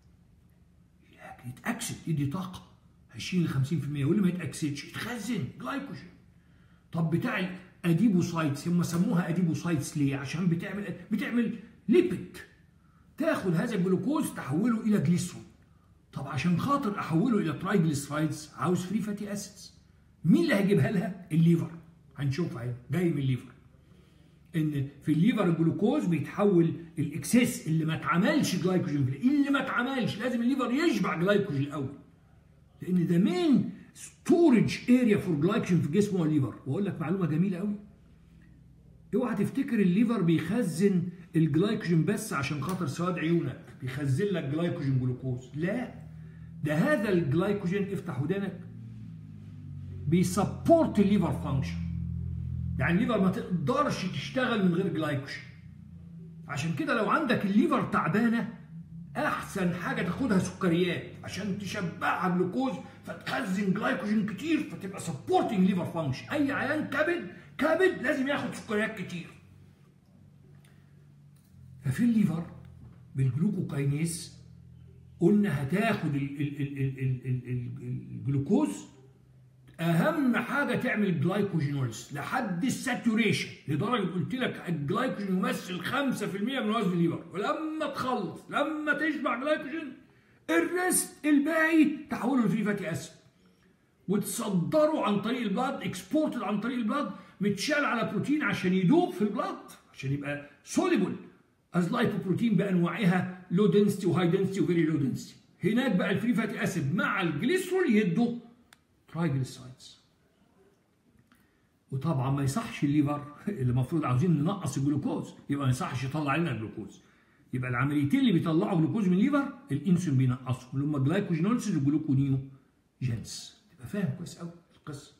Speaker 1: يتاكسد يدي طاقه 20 ل 50% واللي ما يتاكسدش يتخزن جلايكوجين طب بتاع الاديبوسايتس هم سموها اديبوسايتس ليه عشان بتعمل بتعمل ليبيد تاخد هذا الجلوكوز تحوله الى جليسرول طب عشان خاطر احوله الى ترايجليسرايدز عاوز فري فاتي اسيدز مين اللي هيجيبها لها الليفر هنشوفها اهي جاي من الليفر ان في الليفر الجلوكوز بيتحول الاكسس اللي ما اتعملش جلايكوجين في اللي ما اتعملش لازم الليفر يشبع جلايكوجين الاول لان ده مين ستورج اريا فور جلايكوجين في الجسم هو الليفر واقول لك معلومه جميله قوي اوعى تفتكر الليفر بيخزن الجلايكوجين بس عشان خاطر سواد عيونك بيخزن لك جلايكوجين جلوكوز لا ده هذا الجلايكوجين افتح ودانك بيسبورت الليفر فانكشن يعني الليفر ما تقدرش تشتغل من غير جلايكوجين عشان كده لو عندك الليفر تعبانه احسن حاجه تاخدها سكريات عشان تشبعها جلوكوز فتخزن جلايكوجين كتير فتبقى سبورتنج ليفر فانكشن اي عيان كبد كبد لازم ياخد سكريات كتير ففي الليفر بالجلوكوكاينيز قلنا هتاخد ال- ال- ال- ال- ال- ال- ال- الجلوكوز اهم حاجه تعمل جلايكوجينوليس لحد الساتوريشن لدرجه قلت لك الجلايكوجين يمثل 5% من وزن الليفر ولما تخلص لما تشبع جلايكوجين الريست الباقي تحوله لفري فاتي اسيد وتصدره عن طريق البلاد اكسبورتد عن طريق البلاد متشال على بروتين عشان يدوب في البلاد عشان يبقى سوليبل از لايبوبروتين بانواعها لو دنسيتي وهاي دنسيتي وفيري لو دنسيتي هناك بقى الفري فاتي اسيد مع الجليسرول يدوا ترايجليسرايدز وطبعا ما يصحش الليفر اللي المفروض عاوزين ننقص الجلوكوز يبقى ما يصحش يطلع لنا الجلوكوز يبقى العمليتين اللي بيطلعوا جلوكوز من الليفر الانسولين بينقصهم اللي هم جلايكوجينوليسيس وجلوكونيوجينس تبقى فاهم كويس قوي القصه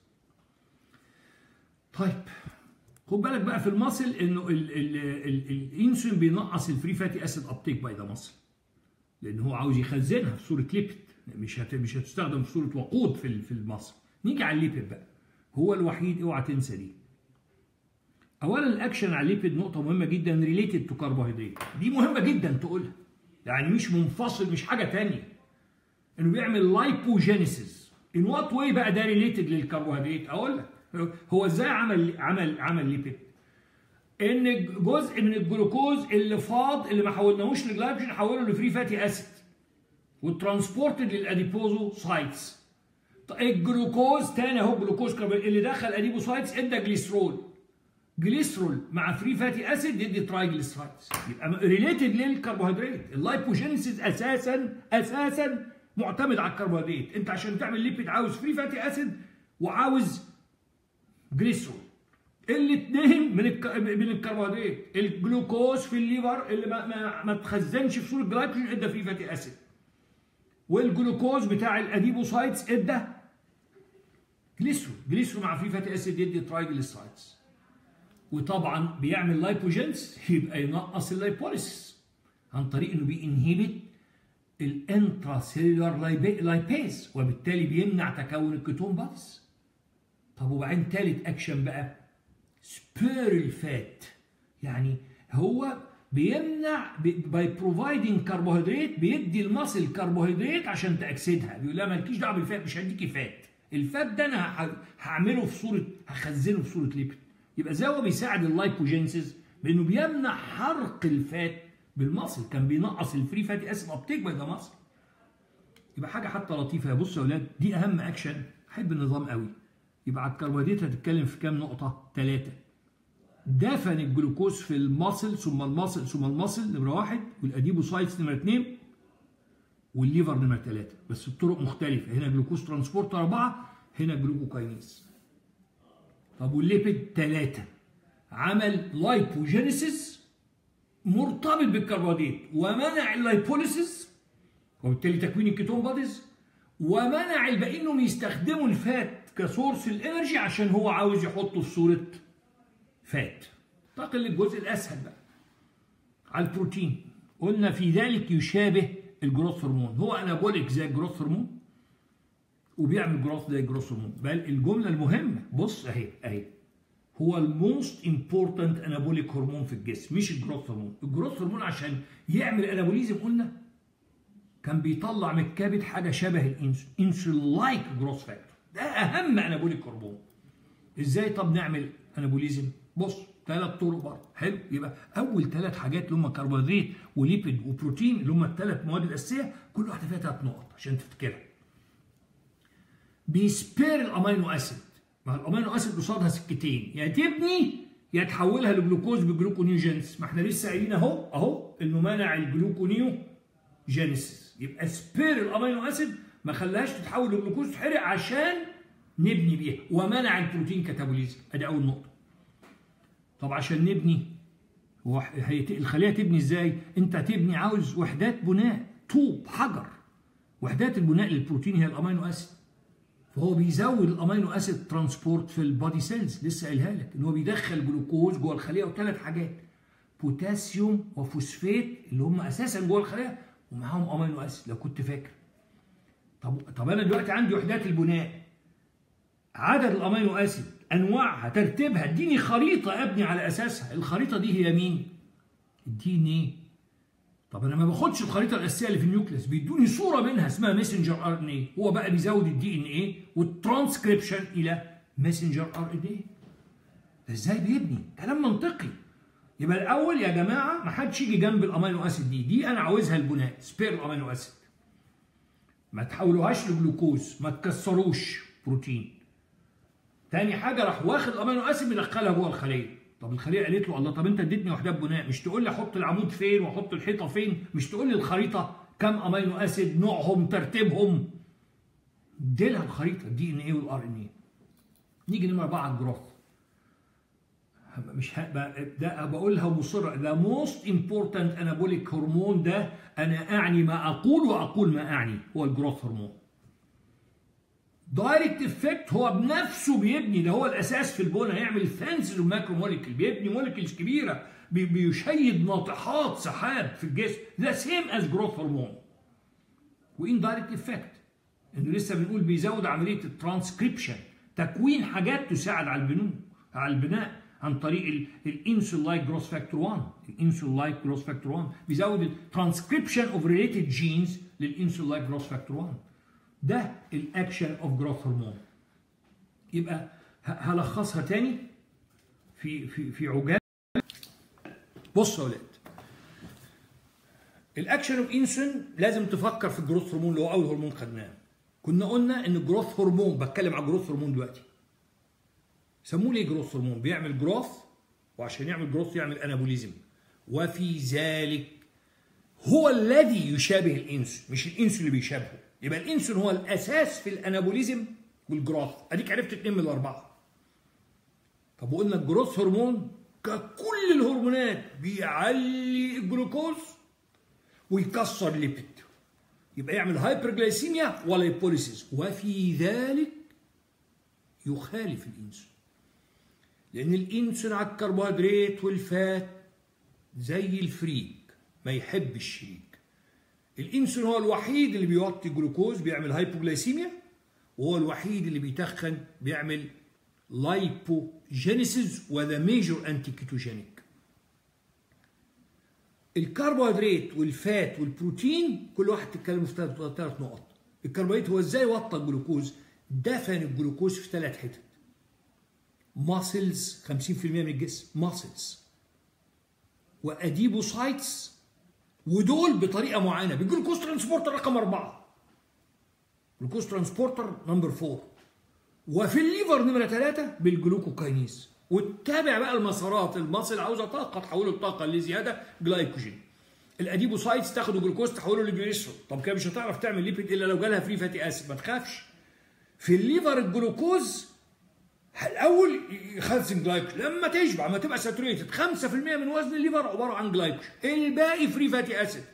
Speaker 1: طيب خد بالك بقى في المصل انه ال- ال- ال- الانسولين بينقص الفري فاتي اسيد ابتيك باي ذا مصل لان هو عاوز يخزنها في صوره ليبيد مش هت... مش هتستخدم في صوره وقود في ال- في المصل نيجي على الليبيد بقى هو الوحيد اوعى تنسى دي اولا الاكشن على الليبيد نقطه مهمه جدا ريليتد تو كربوهيدرات دي مهمه جدا تقولها يعني مش منفصل مش حاجه تانية انه بيعمل لايبوجينيسيس ان وات واي بقى ده ريليتد للكربوهيدرات اقول لك هو ازاي عمل عمل عمل ليبيد ان جزء من الجلوكوز اللي فاض اللي ما حولناهوش لجلايكوجين حوله لفري فاتي اسيد والترانسبورتد للاديبوزو سايتس الجلوكوز تاني اهو جلوكوز كربون اللي دخل اديبوسايتس ادى جليسرول جليسرول مع فري فاتي اسيد يدي ترايجليسرايدز يبقى ريليتد للكربوهيدرات اللايبوجينيسيس اساسا اساسا معتمد على الكربوهيدرات انت عشان تعمل ليبيد عاوز فري فاتي اسيد وعاوز جليسرول الاثنين من الك... من الكربوهيدرات الجلوكوز في الليفر اللي ما ما, ما تخزنش في صوره جلايكوجين ادى فري فاتي اسيد والجلوكوز بتاع الاديبوسايتس ادى جليسرول جليسرول مع فري فاتي اسيد يدي ترايجليسرايدز وطبعا بيعمل لايبوجينز يبقى ينقص اللايبوليسيس عن طريق انه بينهبت الانترا سيلولار لايبيز وبالتالي بيمنع تكون الكيتون بادز طب وبعدين تالت اكشن بقى سبيرل فات يعني هو بيمنع باي بروفايدنج كربوهيدرات بيدي المصل كربوهيدرات عشان تاكسدها بيقول لها مالكيش دعوه بالفات مش هديكي فات الفات ده انا ه- هعمله في صوره هخزنه في صوره ليبيد يبقى زي هو بيساعد اللايبوجينسيس بانه بيمنع حرق الفات بالمصل كان بينقص الفري فاتي اسيد ابتيك باي ذا مصل يبقى حاجه حتى لطيفه يا بصوا يا اولاد دي اهم اكشن احب النظام قوي يبقى على الكربوهيدرات هتتكلم في كام نقطه ثلاثه دفن الجلوكوز في المصل ثم المصل ثم المصل نمره واحد والاديبوسايتس نمره اثنين والليفر نمره ثلاثه بس بطرق مختلفه هنا جلوكوز ترانسبورتر اربعه هنا جلوكوكاينيز طب والليبيد ثلاثه عمل لايبوجينيسيس مرتبط بالكربوهيدرات ومنع اللايبوليسيس وبالتالي تكوين الكيتون باديز ومنع الباقيين انهم يستخدموا الفات كسورس الانرجي عشان هو عاوز يحطه في صوره فات انتقل للجزء الاسهل بقى على البروتين قلنا في ذلك يشابه الجروث هرمون هو انابوليك زي الجروث هرمون وبيعمل جروث زي الجروث هرمون بل الجمله المهمه بص اهي اهي هو الموست امبورتنت انابوليك هرمون في الجسم مش الجروث هرمون الجروث هرمون عشان يعمل انابوليزم قلنا كان بيطلع من الكبد حاجه شبه الانسولين انسولين لايك جروث فاكتور ده اهم انابوليك هرمون ازاي طب نعمل انابوليزم بص ثلاث طرق برضه حلو يبقى اول ثلاث حاجات اللي هم كربوهيدرات وليبيد وبروتين اللي هم الثلاث مواد الاساسيه كل واحده فيها ثلاث نقط عشان تفتكرها بيسبير الامينو اسيد ما الامينو اسيد قصادها سكتين يا تبني يا تحولها لجلوكوز بجلوكونيوجينس ما احنا لسه قايلين اهو اهو انه منع الجلوكونيو جينيسيس يبقى سبير الامينو اسيد ما خلاهاش تتحول لجلوكوز تتحرق عشان نبني بيها ومنع البروتين كاتابوليزم ادي اول نقطه طب عشان نبني هو هيت- الخليه تبني ازاي انت تبني عاوز وحدات بناء طوب حجر وحدات البناء للبروتين هي الامينو اسيد فهو بيزود الامينو اسيد ترانسبورت في البادي سيلز لسه قايلها لك ان هو بيدخل جلوكوز جوه الخليه وثلاث حاجات بوتاسيوم وفوسفات اللي هم اساسا جوه الخليه ومعاهم امينو اسيد لو كنت فاكر طب طب انا دلوقتي عندي وحدات البناء عدد الامينو اسيد انواعها ترتيبها اديني خريطه ابني على اساسها الخريطه دي هي مين الدي ان ايه طب انا ما باخدش الخريطه الاساسيه اللي في النيوكليس بيدوني صوره منها اسمها ماسنجر ار ان اي هو بقى بيزود الدي ان اي والترانسكريبشن الى ماسنجر ار ان اي ده ازاي بيبني كلام منطقي يبقى الاول يا جماعه ما حدش يجي جنب الامينو اسيد دي دي انا عاوزها البناء سبير امينو اسيد ما تحولوهاش لجلوكوز ما تكسروش بروتين تاني حاجه راح واخد الامينو اسيد مدخلها جوه الخليه طب الخليه قالت له الله طب انت اديتني وحدات بناء مش تقول لي احط العمود فين واحط الحيطه فين مش تقول لي الخريطه كم امينو اسيد نوعهم ترتيبهم دي لها الخريطه الدي ان اي والار ان اي نيجي نمره اربعه الجروث مش ده بقولها مصر ذا موست امبورتنت انابوليك هرمون ده انا اعني ما اقول واقول ما اعني هو الجروث هرمون دايركت افكت هو بنفسه بيبني ده هو الاساس في البنى يعمل فانسز وماكرو موليكيول بيبني موليكيولز كبيره بيشيد ناطحات سحاب في الجسم ذا سيم از جروث هرمون وان دايركت افكت انه لسه بنقول بيزود عمليه الترانسكريبشن تكوين حاجات تساعد على البناء على البناء عن طريق الانسول لايك جروث فاكتور 1 الانسول لايك جروث فاكتور 1 بيزود الترانسكريبشن اوف ريليتد جينز للانسول لايك جروث فاكتور 1 ده الاكشن اوف جروث هرمون يبقى هلخصها تاني في في في عجاله بصوا يا ولاد الاكشن اوف انسولين لازم تفكر في الجروث هرمون اللي هو اول هرمون خدناه كنا قلنا ان الجروث هرمون بتكلم على الجروث هرمون دلوقتي سموه ليه جروث هرمون بيعمل جروث وعشان يعمل جروث يعمل انابوليزم وفي ذلك هو الذي يشابه الانسولين مش الانسولين اللي بيشابهه يبقى الانسولين هو الاساس في الانابوليزم والجروث اديك عرفت اتنين من الاربعه طب وقلنا الجروث هرمون ككل الهرمونات بيعلي الجلوكوز ويكسر ليبيد يبقى يعمل هايبرجلايسيميا ولا ليبوليسيس وفي ذلك يخالف الانسولين لان الانسولين على الكربوهيدرات والفات زي الفريك ما يحب الشريك الانسولين هو الوحيد اللي بيوطي جلوكوز بيعمل هايبوجلايسيميا وهو الوحيد اللي بيتخن بيعمل لايبوجينيسيس وذا ميجور انتي كيتوجينيك الكربوهيدرات والفات والبروتين كل واحد تتكلم في ثلاث نقط الكربوهيدرات هو ازاي وطى الجلوكوز دفن الجلوكوز في ثلاث حتت ماسلز 50% من الجسم ماسلز واديبوسايتس ودول بطريقه معينه بالجلوكوز ترانسبورتر رقم اربعه جلوكوز ترانسبورتر نمبر 4 وفي الليفر نمره ثلاثه بالجلوكوكاينيز وتتابع بقى المسارات المصل عاوزه طاقه تحوله الطاقه اللي زياده جلايكوجين الاديبوسايتس تاخد الجلوكوز تحوله لجليسرول طب كده مش هتعرف تعمل ليبيد الا لو جالها فري فاتي اسيد ما تخافش في الليفر الجلوكوز الاول يخزن جلايكوجين لما تشبع ما تبقى ساتوريتد 5% من وزن الليفر عباره عن جلايكوجين الباقي فري فاتي اسيد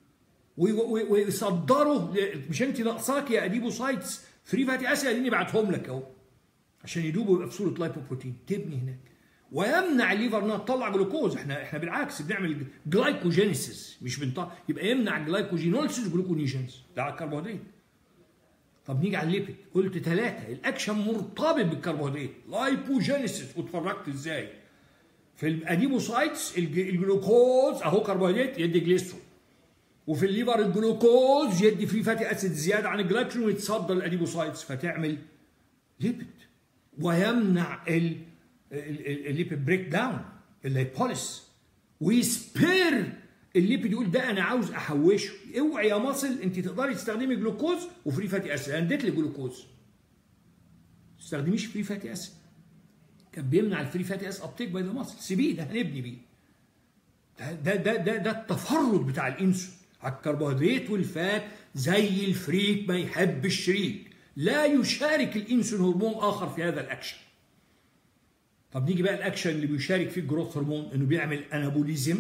Speaker 1: ويصدروا مش انت ناقصاك يا اديبوسايتس فري فاتي اسيد اديني بعتهم لك اهو عشان يدوبوا يبقى في صوره لايبوبروتين تبني هناك ويمنع الليفر انها تطلع جلوكوز احنا احنا بالعكس بنعمل جلايكوجينيسيس مش بنطلع يبقى يمنع جلايكوجينوليسيس جلوكونيجينز ده على الكربوهيدرات طب نيجي على الليبيد قلت ثلاثة الأكشن مرتبط بالكربوهيدرات لايبوجينيسيس واتفرجت ازاي في الاديبوسايتس الجلوكوز اهو كربوهيدرات يدي جليسرول وفي الليفر الجلوكوز يدي فري فاتي اسيد زياده عن الجلايكوجين ويتصدر الاديبوسايتس فتعمل ليبيد ويمنع الليبيد بريك داون الليبوليس ويسبير الليبيد يقول ده انا عاوز احوشه اوعي يا مصل انت تقدري تستخدمي جلوكوز وفري فاتي اسيد انا اديت لي جلوكوز ما تستخدميش فري فاتي اسيد كان بيمنع الفري فاتي اسيد ابتيك باي ذا مصل سيبيه ده هنبني بيه ده ده ده ده التفرد بتاع الانسولين على الكربوهيدرات والفات زي الفريك ما يحب الشريك لا يشارك الانسولين هرمون اخر في هذا الاكشن طب نيجي بقى الاكشن اللي بيشارك فيه الجروث هرمون انه بيعمل انابوليزم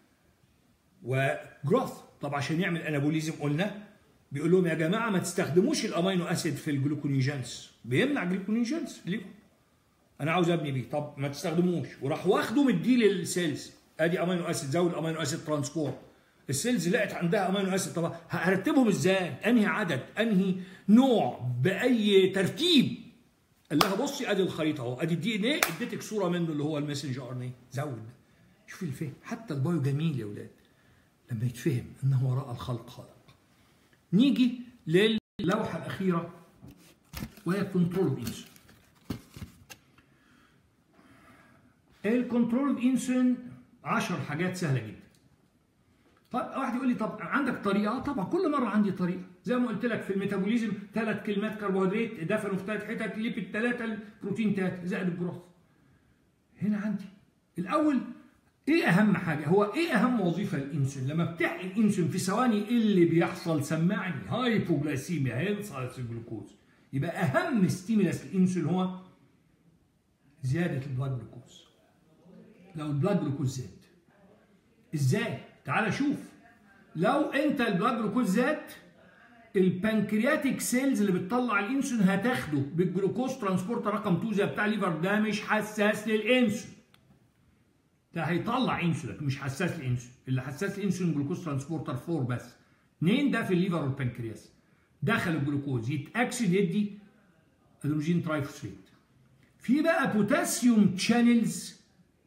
Speaker 1: وجروث طب عشان يعمل انابوليزم قلنا بيقول لهم يا جماعه ما تستخدموش الامينو اسيد في الجلوكونيجنس بيمنع جلوكونيجنس ليه انا عاوز ابني بيه طب ما تستخدموش وراح واخده مديه للسيلز ادي امينو اسيد زود امينو اسيد ترانسبورت السيلز لقت عندها امينو اسيد طب هرتبهم ازاي انهي عدد انهي نوع باي ترتيب قال لها بصي ادي الخريطه اهو ادي الدي ان ايه اديتك صوره منه اللي هو الماسنجر ار ان اي زود شوفي الفهم حتى البايو جميل يا ولاد لما يتفهم انه وراء الخلق خالق نيجي للوحه الاخيره وهي كنترول اوف انسولين الكنترول اوف انسولين 10 حاجات سهله جدا طب واحد يقول لي طب عندك طريقه طبعا كل مره عندي طريقه زي ما قلت لك في الميتابوليزم ثلاث كلمات كربوهيدرات دفنوا في ثلاث حتت ليبيد ثلاثه البروتين ثلاثه زائد الجروث هنا عندي الاول ايه اهم حاجه هو ايه اهم وظيفه للانسولين لما بتحقن الانسولين في ثواني ايه اللي بيحصل سمعني هايبوغلايسيميا هينقص الجلوكوز يبقى اهم ستيمولاس للانسولين هو زياده البلاد جلوكوز لو البلاد جلوكوز زاد ازاي تعال شوف لو انت البلاد جلوكوز زاد البنكرياتيك سيلز اللي بتطلع الانسولين هتاخده بالجلوكوز ترانسبورتر رقم 2 زي بتاع الليفر ده مش حساس للانسولين ده هيطلع انسولين مش حساس للانسولين اللي حساس للانسولين جلوكوز ترانسبورتر 4 بس اثنين ده في الليفر والبنكرياس دخل الجلوكوز يتاكسد يدي ادروجين ترايفوسفيت في بقى بوتاسيوم تشانلز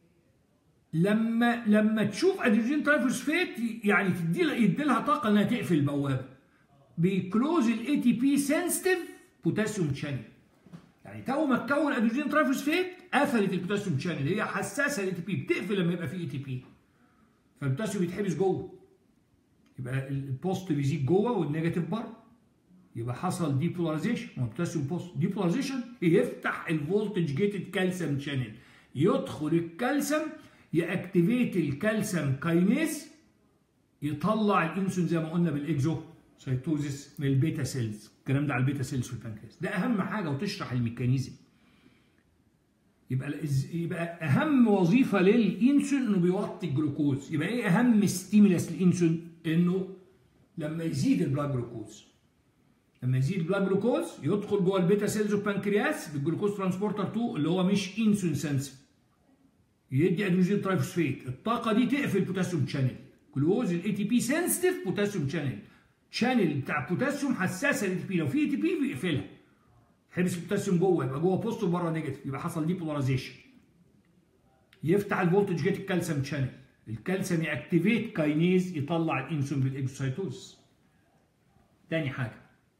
Speaker 1: لما لما تشوف ادروجين ترايفوسفيت يعني تدي يدي لها طاقه انها تقفل البوابه بيكلوز الاي تي بي سنسيتيف بوتاسيوم شانل يعني تو ما تكون ادروجين ترايفوسفيت قفلت البوتاسيوم شانل هي حساسه الاي تي بي بتقفل لما يبقى في اي تي بي فالبوتاسيوم يتحبس جوه يبقى البوزيتيف يزيد جوه والنيجاتيف بره يبقى حصل ديبولاريزيشن ما البوتاسيوم بوست ديبولاريزيشن يفتح الفولتج جيتد كالسيوم شانل يدخل الكالسيوم ياكتيفيت الكالسيوم كاينيز يطلع الانسولين زي ما قلنا بالاكزو سيتوزيس من البيتا سيلز الكلام ده على البيتا سيلز في البنكرياس ده اهم حاجه وتشرح الميكانيزم يبقى يبقى اهم وظيفه للانسولين انه بيوطي الجلوكوز يبقى ايه اهم ستيمولاس للانسولين انه لما يزيد البلاد جلوكوز لما يزيد البلاد جلوكوز يدخل جوه البيتا سيلز والبنكرياس بالجلوكوز ترانسبورتر 2 اللي هو مش انسولين سنسيف يدي ادروجين ترايفوسفيت الطاقه دي تقفل بوتاسيوم شانل كلوز الاي تي بي سنسيتيف بوتاسيوم شانل شانل بتاع بوتاسيوم حساسه للاي تي بي لو في اي تي بي بيقفلها حبس البوتاسيوم جوه يبقى جوه بوزيتيف وبره نيجاتيف يبقى حصل ديبولاريزيشن يفتح الفولتج جيت الكالسيوم شانل الكالسيوم ياكتيفيت كاينيز يطلع الانسولين بالاكسوسايتوز تاني حاجه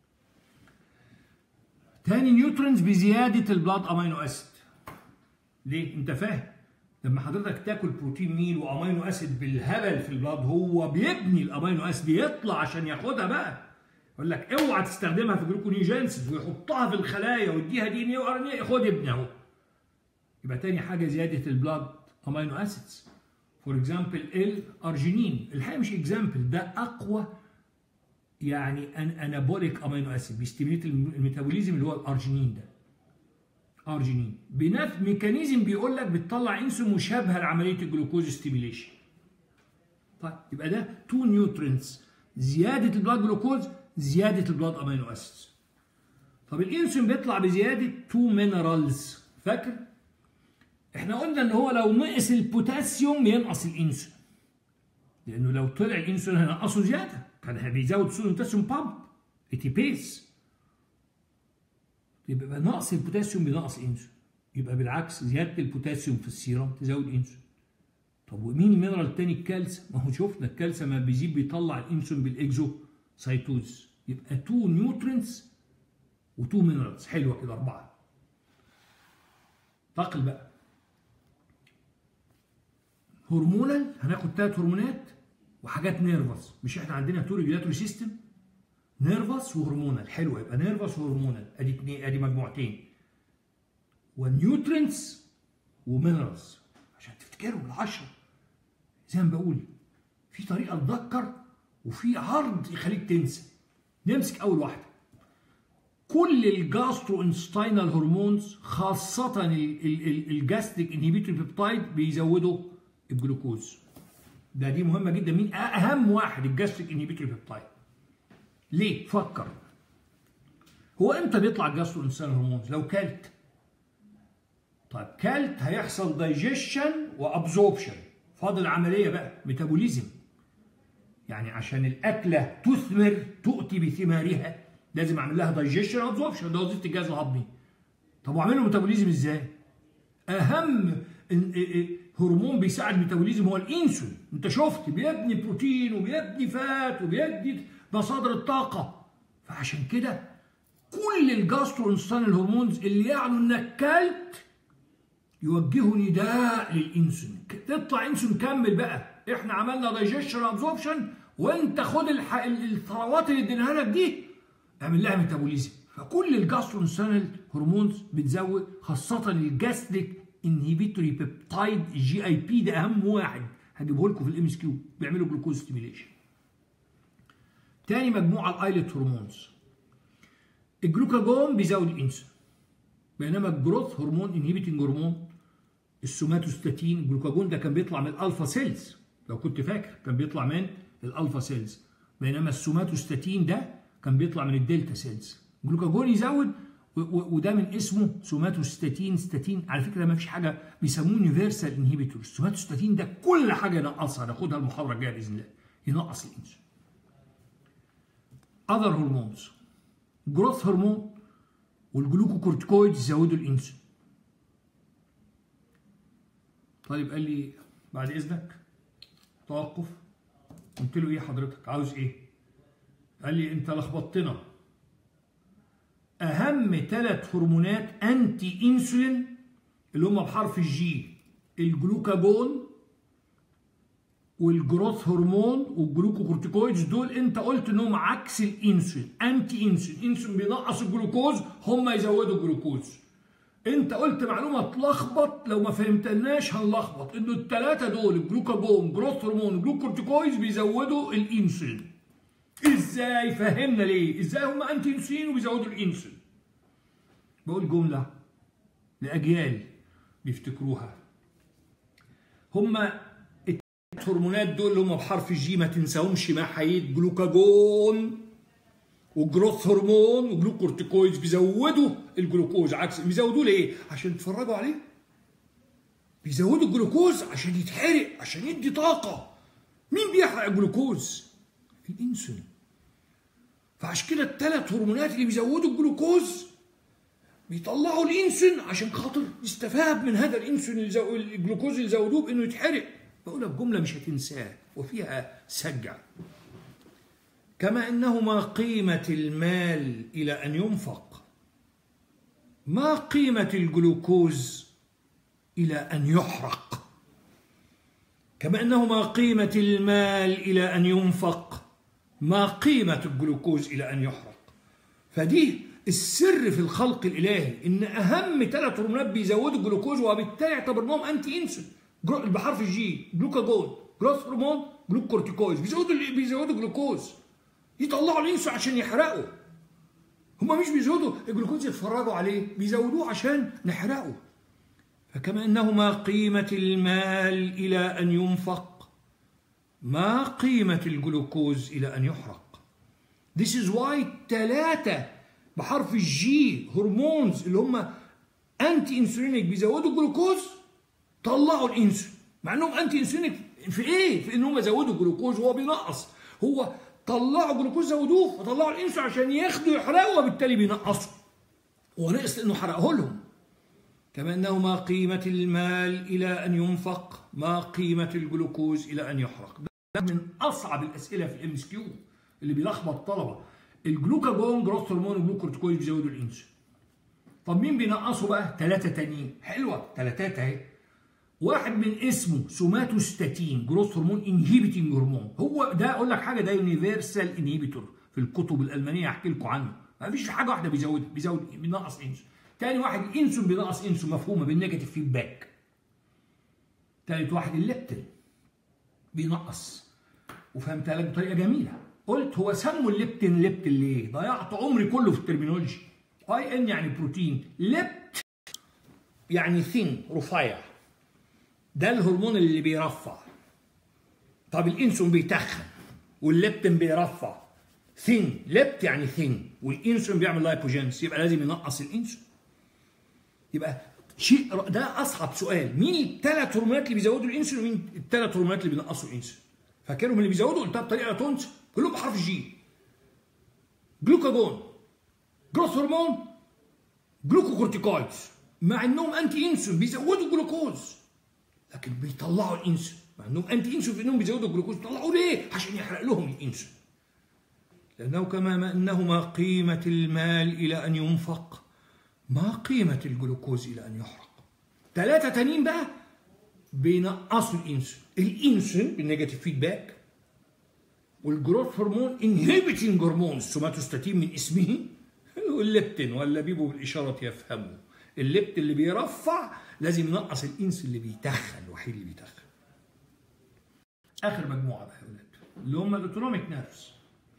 Speaker 1: تاني نيوترونز بزياده البلاد امينو اسيد ليه انت فاهم لما حضرتك تاكل بروتين ميل وامينو اسيد بالهبل في البلاد هو بيبني الامينو اسيد بيطلع عشان ياخدها بقى يقول لك اوعى تستخدمها في جلوكونيوجينسيس ويحطها في الخلايا ويديها دي ان اي وار ان اي خد ابني اهو يبقى تاني حاجه زياده البلاد امينو اسيدز فور اكزامبل الارجينين الحقيقه مش اكزامبل ده اقوى يعني ان انابوليك امينو اسيد بيستيميليت الميتابوليزم اللي هو الارجينين ده ارجينين بنفس ميكانيزم بيقول لك بتطلع انسولين مشابهه لعمليه الجلوكوز ستيميليشن طيب يبقى ده تو نيوترينتس زياده البلاد جلوكوز زياده البلاد امينو اسيدز طب الانسولين بيطلع بزياده تو مينرالز فاكر احنا قلنا ان هو لو نقص البوتاسيوم ينقص الانسولين لانه لو طلع الانسولين هينقصه زياده كان بيزود صوديوم بوتاسيوم بامب اي تي بيس يبقى نقص البوتاسيوم بينقص انسولين يبقى بالعكس زياده البوتاسيوم في السيرم تزود انسولين طب ومين المينرال التاني الكالسيوم ما هو شفنا الكالسيوم لما بيزيد بيطلع الانسولين بالاكزو سايتوز يبقى تو نيوترينتس وتو مينرالز حلوه كده اربعه انتقل بقى هرمونال هناخد ثلاث هرمونات وحاجات نيرفس مش احنا عندنا تو ريجولاتوري سيستم نيرفس وهرمونال حلوه يبقى نيرفس وهرمونال ادي اتنين ادي مجموعتين ونيوترينتس ومينرالز عشان تفتكروا العشرة زي ما بقول في طريقه تذكر وفي عرض يخليك تنسى نمسك اول واحده كل الجاسترو انستاينال هرمونز خاصة الجاستريك انهبيتوري بيبتايد بيزودوا الجلوكوز ده دي مهمة جدا مين أهم واحد الجاستريك انهبيتوري بيبتايد ليه؟ فكر هو امتى بيطلع الجاسترو انستاينال هرمونز؟ لو كلت طيب كلت هيحصل دايجيشن وابزوربشن فاضل عملية بقى ميتابوليزم يعني عشان الأكلة تثمر تؤتي بثمارها لازم اعمل لها دايجيشن ابزوربشن ده وظيفه الجهاز الهضمي طب واعمل له ميتابوليزم ازاي؟ اهم هرمون بيساعد الميتابوليزم هو الانسولين انت شفت بيبني بروتين وبيبني فات وبيدي مصادر الطاقه فعشان كده كل الجاسترو الهرمونز اللي يعنوا انك كلت يوجهوا نداء للانسولين تطلع انسولين كمل بقى احنا عملنا دايجيشن ابزوربشن وانت خد الثروات اللي اديناها لك دي اعمل لها ميتابوليزم فكل الجاسترو هرمونز بتزود خاصه الجاستريك انهبيتوري بيبتايد جي اي بي ده اهم واحد هجيبه لكم في الام اس كيو بيعملوا جلوكوز ستيميليشن تاني مجموعه الايلت هرمونز الجلوكاجون بيزود الانسولين بينما الجروث هرمون انهبيتنج هرمون السوماتوستاتين الجلوكاجون ده كان بيطلع من الالفا سيلز لو كنت فاكر كان بيطلع من الالفا سيلز بينما السوماتوستاتين ده كان بيطلع من الدلتا سيلز الجلوكاجون يزود وده من اسمه سوماتوستاتين ستاتين على فكره ما فيش حاجه بيسموه يونيفرسال انهبيتور السوماتوستاتين ده كل حاجه ينقصها ناخدها المحاضره الجايه باذن الله ينقص الانسولين اذر هرمونز جروث هرمون والجلوكوكورتيكويد يزودوا الانسولين طيب قال لي بعد اذنك توقف قلت له ايه حضرتك عاوز ايه قال لي انت لخبطتنا اهم ثلاث هرمونات انتي انسولين اللي هم بحرف الجي الجلوكاجون والجروث هرمون والجلوكوكورتيكويدز دول انت قلت انهم عكس الانسولين انتي انسولين انسولين بينقص الجلوكوز هم يزودوا الجلوكوز انت قلت معلومه تلخبط لو ما فهمتناش هنلخبط انه الثلاثه دول الجلوكاجون جروث هرمون والجلوكورتيكويدز بيزودوا الانسولين ازاي فهمنا ليه ازاي هم انتي انسولين وبيزودوا الانسولين بقول جمله لاجيال بيفتكروها هما الهرمونات دول اللي هم بحرف الجي ما تنساهمش مع حيد جلوكاجون وجروث هرمون وجلوكورتيكويدز بيزودوا الجلوكوز عكس بيزودوه ليه؟ عشان تتفرجوا عليه بيزودوا الجلوكوز عشان يتحرق عشان يدي طاقة مين بيحرق الجلوكوز؟ الانسولين فعشان كده الثلاث هرمونات اللي بيزودوا الجلوكوز بيطلعوا الانسولين عشان خاطر يستفاد من هذا الانسولين الجلوكوز اللي زودوه بانه يتحرق بقول لك جمله مش هتنساها وفيها سجع كما انه ما قيمه المال الى ان ينفق ما قيمه الجلوكوز الى ان يحرق كما انه ما قيمه المال الى ان ينفق ما قيمه الجلوكوز الى ان يحرق فدي السر في الخلق الالهي ان اهم ثلاث هرمونات بيزودوا الجلوكوز وبالتالي اعتبرناهم انتي انسولين بحرف الجي جلوكاجون جروث هرمون جلوكورتيكويز بيزودوا بيزودوا جلوكوز يطلعوا الانسولين عشان يحرقوا هما مش بيزودوا الجلوكوز يتفرجوا عليه بيزودوه عشان نحرقه فكما انه ما قيمة المال إلى أن ينفق ما قيمة الجلوكوز إلى أن يحرق This is why ثلاثة بحرف الجي هرمونز اللي هم انتي انسولينيك بيزودوا الجلوكوز طلعوا الانسولين مع انهم انتي انسولينيك في ايه؟ في ان هم زودوا الجلوكوز وهو بينقص هو طلعوا جلوكوز زودوه وطلعوا الانسولين عشان ياخدوا يحرقوا وبالتالي بينقصوا هو نقص لانه حرقه لهم كما انه ما قيمه المال الى ان ينفق ما قيمه الجلوكوز الى ان يحرق ده من اصعب الاسئله في الام اس كيو اللي بيلخبط الطلبه الجلوكاجون جروث هرمون والجلوكورتيكويد بيزودوا الانسولين طب مين بينقصوا بقى ثلاثه تانيين حلوه ثلاثات اهي واحد من اسمه سوماتوستاتين جروث هرمون انهيبيتنج هرمون هو ده اقول لك حاجه ده يونيفرسال انهيبيتور في الكتب الالمانيه احكي لكم عنه ما فيش حاجه واحده بيزودها بيزود بينقص انسولين تاني واحد الانسولين بينقص انسولين مفهومه بالنيجاتيف فيدباك تالت واحد الليبتين بينقص وفهمتها لك بطريقه جميله قلت هو سموا الليبتين ليبتين ليه ضيعت عمري كله في الترمينولوجي اي ان يعني بروتين ليبت يعني ثين رفيع ده الهرمون اللي بيرفع طب الانسولين بيتخن والليبتين بيرفع ثين ليبت يعني ثين والانسولين بيعمل لايبوجينس يبقى لازم ينقص الانسولين يبقى شيء ده اصعب سؤال مين الثلاث هرمونات اللي بيزودوا الانسولين ومين الثلاث هرمونات اللي بينقصوا الانسولين فاكرهم اللي بيزودوا قلتها بطريقه تونس كلهم بحرف جي جلوكاجون جروث هرمون جلوكوكورتيكويدز مع انهم انتي انسولين بيزودوا الجلوكوز لكن بيطلعوا الانسولين مع انهم انتي انسولين في انهم بيزودوا الجلوكوز بيطلعوا ليه؟ عشان يحرق لهم الانسولين لانه كما انه ما قيمه المال الى ان ينفق ما قيمه الجلوكوز الى ان يحرق ثلاثه تانيين بقى بينقصوا الانسولين الانسولين بالنيجاتيف فيدباك والجروث هرمون انهبيتنج هرمون السوماتوستاتين من اسمه والليبتين ولا بيبو بالاشاره يفهموا الليبت اللي بيرفع لازم ينقص الانسولين اللي بيتخن الوحيد اللي بيتخن اخر مجموعه بقى يا ولاد اللي هم الاوتونوميك نيرفز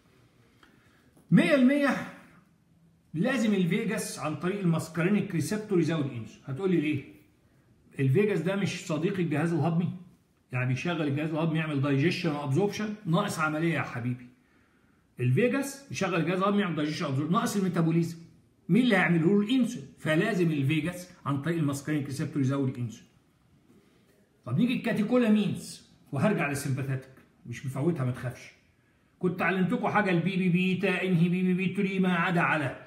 Speaker 1: 100% لازم الفيجاس عن طريق الماسكارينيك ريسبتور يزود الانسولين هتقول لي ليه الفيجاس ده مش صديق الجهاز الهضمي يعني بيشغل الجهاز الهضمي يعمل دايجيشن وابزوربشن ناقص عمليه يا حبيبي الفيجاس يشغل الجهاز الهضمي يعمل دايجيشن وابزوربشن ناقص الميتابوليزم مين اللي هيعمله له الانسولين فلازم الفيجاس عن طريق الماسكارينيك ريسبتور يزود الانسولين طب نيجي الكاتيكولامينز وهرجع للسمباثيتك مش مفوتها ما تخافش كنت علمتكم حاجه البي بي بيتا انهي بي بي بي 3 ما عدا على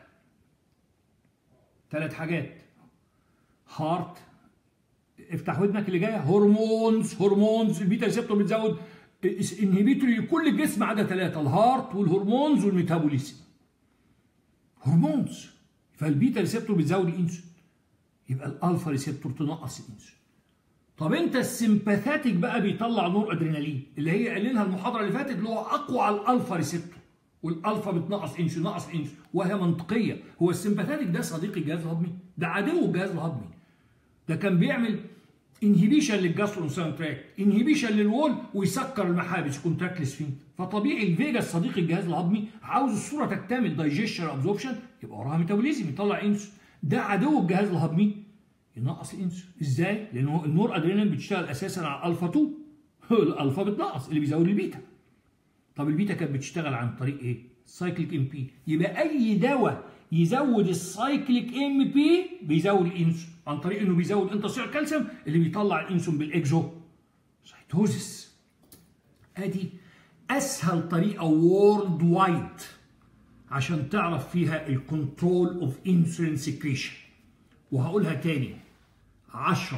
Speaker 1: ثلاث حاجات هارت افتح ودنك اللي جايه هرمونز هرمونز البيتا ريسبتور بتزود انهبيتوري لكل الجسم ما عدا ثلاثه الهارت والهرمونز والميتابوليزم هرمونز فالبيتا ريسبتور بتزود الانسولين يبقى الالفا ريسبتور تنقص الانسولين طب انت السمباثاتيك بقى بيطلع نور ادرينالين اللي هي قايلينها المحاضره اللي فاتت اللي هو اقوى على الالفا ريسبتور والالفا بتنقص انسولين نقص انسولين وهي منطقيه هو السمباثاتيك ده صديق الجهاز الهضمي ده عدو الجهاز الهضمي ده كان بيعمل انهبيشن للجاسترونسان تراكت انهبيشن للوول ويسكر المحابس كونتراكتلس فين فطبيعي الفيجاس صديق الجهاز الهضمي عاوز الصوره تكتمل دايجيشن ابزوربشن يبقى وراها ميتابوليزم يطلع انسولين ده عدو الجهاز الهضمي ينقص الانسولين ازاي لان النور ادرينالين بتشتغل اساسا على الالفا 2 الالفا بتنقص اللي بيزود البيتا طب البيتا كانت بتشتغل عن طريق ايه سايكليك ام بي يبقى اي دواء يزود السايكليك ام بي بيزود الانسولين عن طريق انه بيزود انتصير الكالسيوم اللي بيطلع الانسولين بالاكزو سيتوزيس ادي اسهل طريقه وورلد وايد عشان تعرف فيها الكنترول اوف انسولين سكريشن وهقولها تاني 10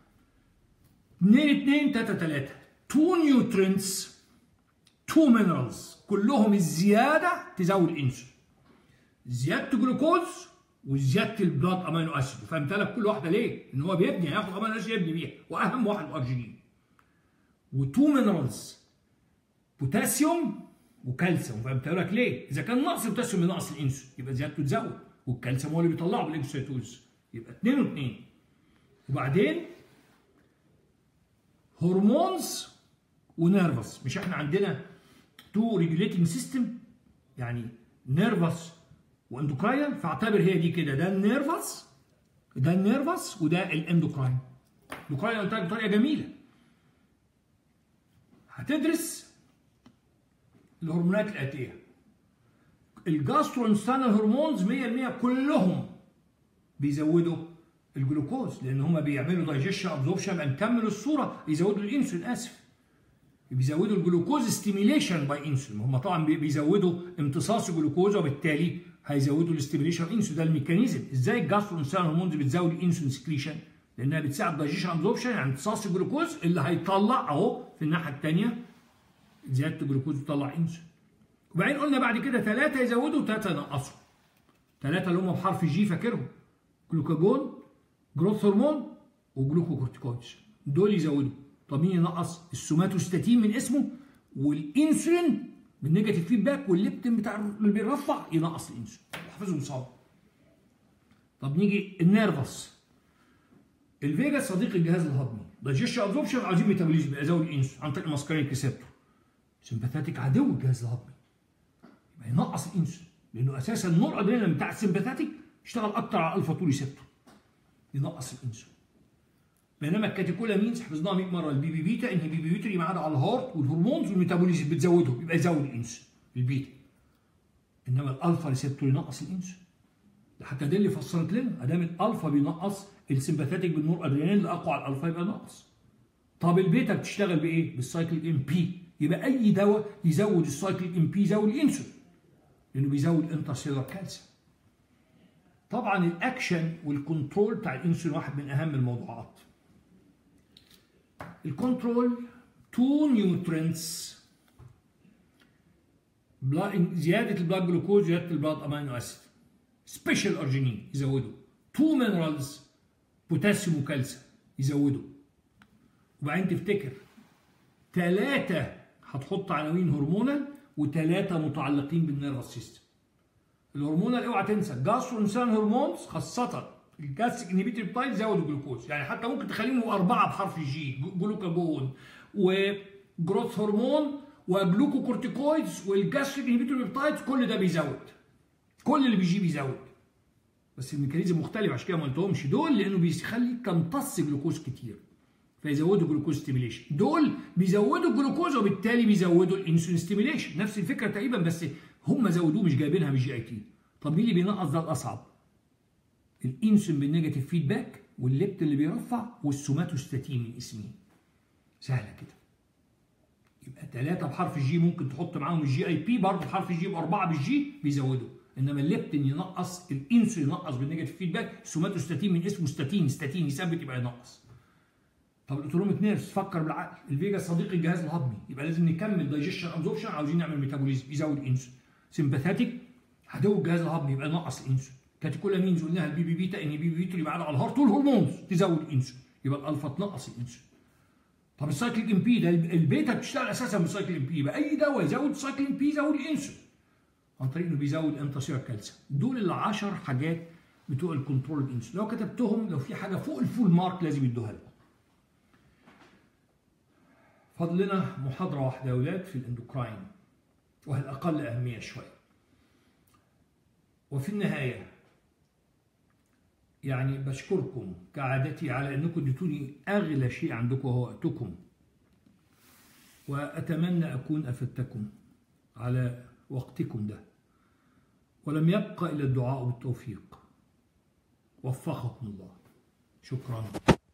Speaker 1: 2 2 3 3 2 نيوترينتس 2 مينرالز كلهم الزياده تزود الانسولين زياده جلوكوز وزياده البلاد امينو اسيد فهمت لك كل واحده ليه؟ ان هو بيبني هياخد امينو اسيد يبني بيها واهم واحد الارجينين و2 مينرالز بوتاسيوم وكالسيوم فهمت لك ليه؟ اذا كان نقص البوتاسيوم بينقص الانسولين يبقى زيادته تزود والكالسيوم هو اللي بيطلعه بالاكسيتوز يبقى 2 و2 وبعدين هرمونز ونيرفس مش احنا عندنا تو ريجوليتنج سيستم يعني نيرفس واندوكراين فاعتبر هي دي كده ده النيرفس ده النيرفس وده الاندوكراين الاندوكراين قلت لك بطريقه جميله هتدرس الهرمونات الاتيه الجاسترونستانال هرمونز 100% كلهم بيزودوا الجلوكوز لان هم بيعملوا دايجيشن ابزوربشن نكمل الصوره يزودوا الانسولين اسف بيزودوا الجلوكوز ستيميليشن باي انسولين هم طبعا بيزودوا امتصاص الجلوكوز وبالتالي هيزودوا الاستيميليشن انسولين ده الميكانيزم ازاي الجاسترونستان هرمونز بتزود الانسولين سكريشن لانها بتساعد دايجيشن ابزوربشن يعني امتصاص الجلوكوز اللي هيطلع اهو في الناحيه الثانيه زياده الجلوكوز بتطلع انسولين وبعدين قلنا بعد كده ثلاثه يزودوا وثلاثه ينقصوا ثلاثه اللي هم بحرف جي فاكرهم جلوكاجون جروث هرمون وجلوكوكورتيكويدز دول يزودوا طب مين ينقص السوماتوستاتين من اسمه والانسولين بالنيجاتيف فيدباك والليبتين بتاع اللي بيرفع ينقص الانسولين احفظهم صعب طب نيجي النيرفس الفيجاس صديق الجهاز الهضمي دايجيشن ابزوربشن عايزين ميتابوليزم ازود الانسولين عن طريق الماسكارينيك ريسبتور سمباثاتيك عدو الجهاز الهضمي يبقى ينقص الانسولين لانه اساسا النور ادرينالين بتاع السمباثاتيك يشتغل اكتر على الالفا 2 ريسبتور ينقص الانسولين بينما الكاتيكولامينز حفظناها 100 مره البي بي بيتا ان بي بي بيتا اللي معانا على الهارت والهرمونز والميتابوليزم بتزودهم يبقى يزود الانسولين البيتا انما الالفا ريسبتور ينقص الانسولين ده حتى دي اللي فسرت لنا ادام الالفا بينقص السمباثاتيك بالنور ادرينالين اللي اقوى على الالفا يبقى ناقص طب البيتا بتشتغل بايه؟ بالسايكل ام بي يبقى اي دواء يزود السايكل ام بي يزود الانسولين لانه بيزود انترسيلر كالسيوم طبعا الاكشن والكنترول بتاع الانسولين واحد من اهم الموضوعات الكنترول تو نيوترينتس زياده البلاد جلوكوز زياده البلاد امينو اسيد سبيشال ارجينين يزودوا تو مينرالز بوتاسيوم وكالسيوم يزودوا وبعدين تفتكر ثلاثه هتحط عناوين هرمونال وثلاثه متعلقين بالنيرفس سيستم الهرمونال اوعى تنسى الجاسترونسان هرمونز خاصه الجاستريك انهبيتور بتايد زود الجلوكوز يعني حتى ممكن تخليهم اربعه بحرف الجي جلوكاجون وجروث هرمون وجلوكوكورتيكويدز والجاستريك انهبيتور بيبتايدز كل ده بيزود كل اللي بيجي بيزود بس الميكانيزم مختلف عشان كده ما قلتهمش دول لانه بيخليك تمتص جلوكوز كتير فيزودوا جلوكوز ستيميليشن دول بيزودوا الجلوكوز وبالتالي بيزودوا الانسولين ستيميليشن نفس الفكره تقريبا بس هم زودوه مش جايبينها بالجي اي تي طب مين اللي بينقص ده الاصعب الانسولين بالنيجاتيف فيدباك والليبت اللي بيرفع والسوماتوستاتين من اسمين سهله كده يبقى ثلاثة بحرف الجي ممكن تحط معاهم الجي اي بي برضه بحرف الجي بأربعة بالجي بيزودوا انما الليبتين ينقص الانسولين ينقص بالنيجاتيف فيدباك السوماتوستاتين من اسمه ستاتين ستاتين يثبت يبقى ينقص طب الاوتونوميك نيرفز فكر بالعقل الفيجا صديق الجهاز الهضمي يبقى لازم نكمل دايجيشن ابزوربشن عاوزين نعمل ميتابوليزم يزود الانسولين سمباثيتك عدو الجهاز الهضمي يبقى ينقص الانسولين كاتيكولامينز قلناها البي بي بيتا ان بي بي بيتا اللي بعد على الهارت والهرمونز تزود الانسولين يبقى الالفا تنقص الانسولين طب السايكليك ام بي ده البيتا بتشتغل اساسا بالسايكليك ام بي يبقى اي دواء يزود السايكليك ام بي يزود الانسولين عن طريق انه بيزود انتصير الكالسيوم دول ال 10 حاجات بتوع الكنترول الانسولين لو كتبتهم لو في حاجه فوق الفول مارك لازم يدوها لكم فاضل لنا محاضره واحده يا اولاد في الاندوكراين وهي الاقل اهميه شويه وفي النهايه يعني بشكركم كعادتي على انكم اديتوني اغلى شيء عندكم هو وقتكم واتمنى اكون افدتكم على وقتكم ده ولم يبقى الا الدعاء بالتوفيق وفقكم الله شكرا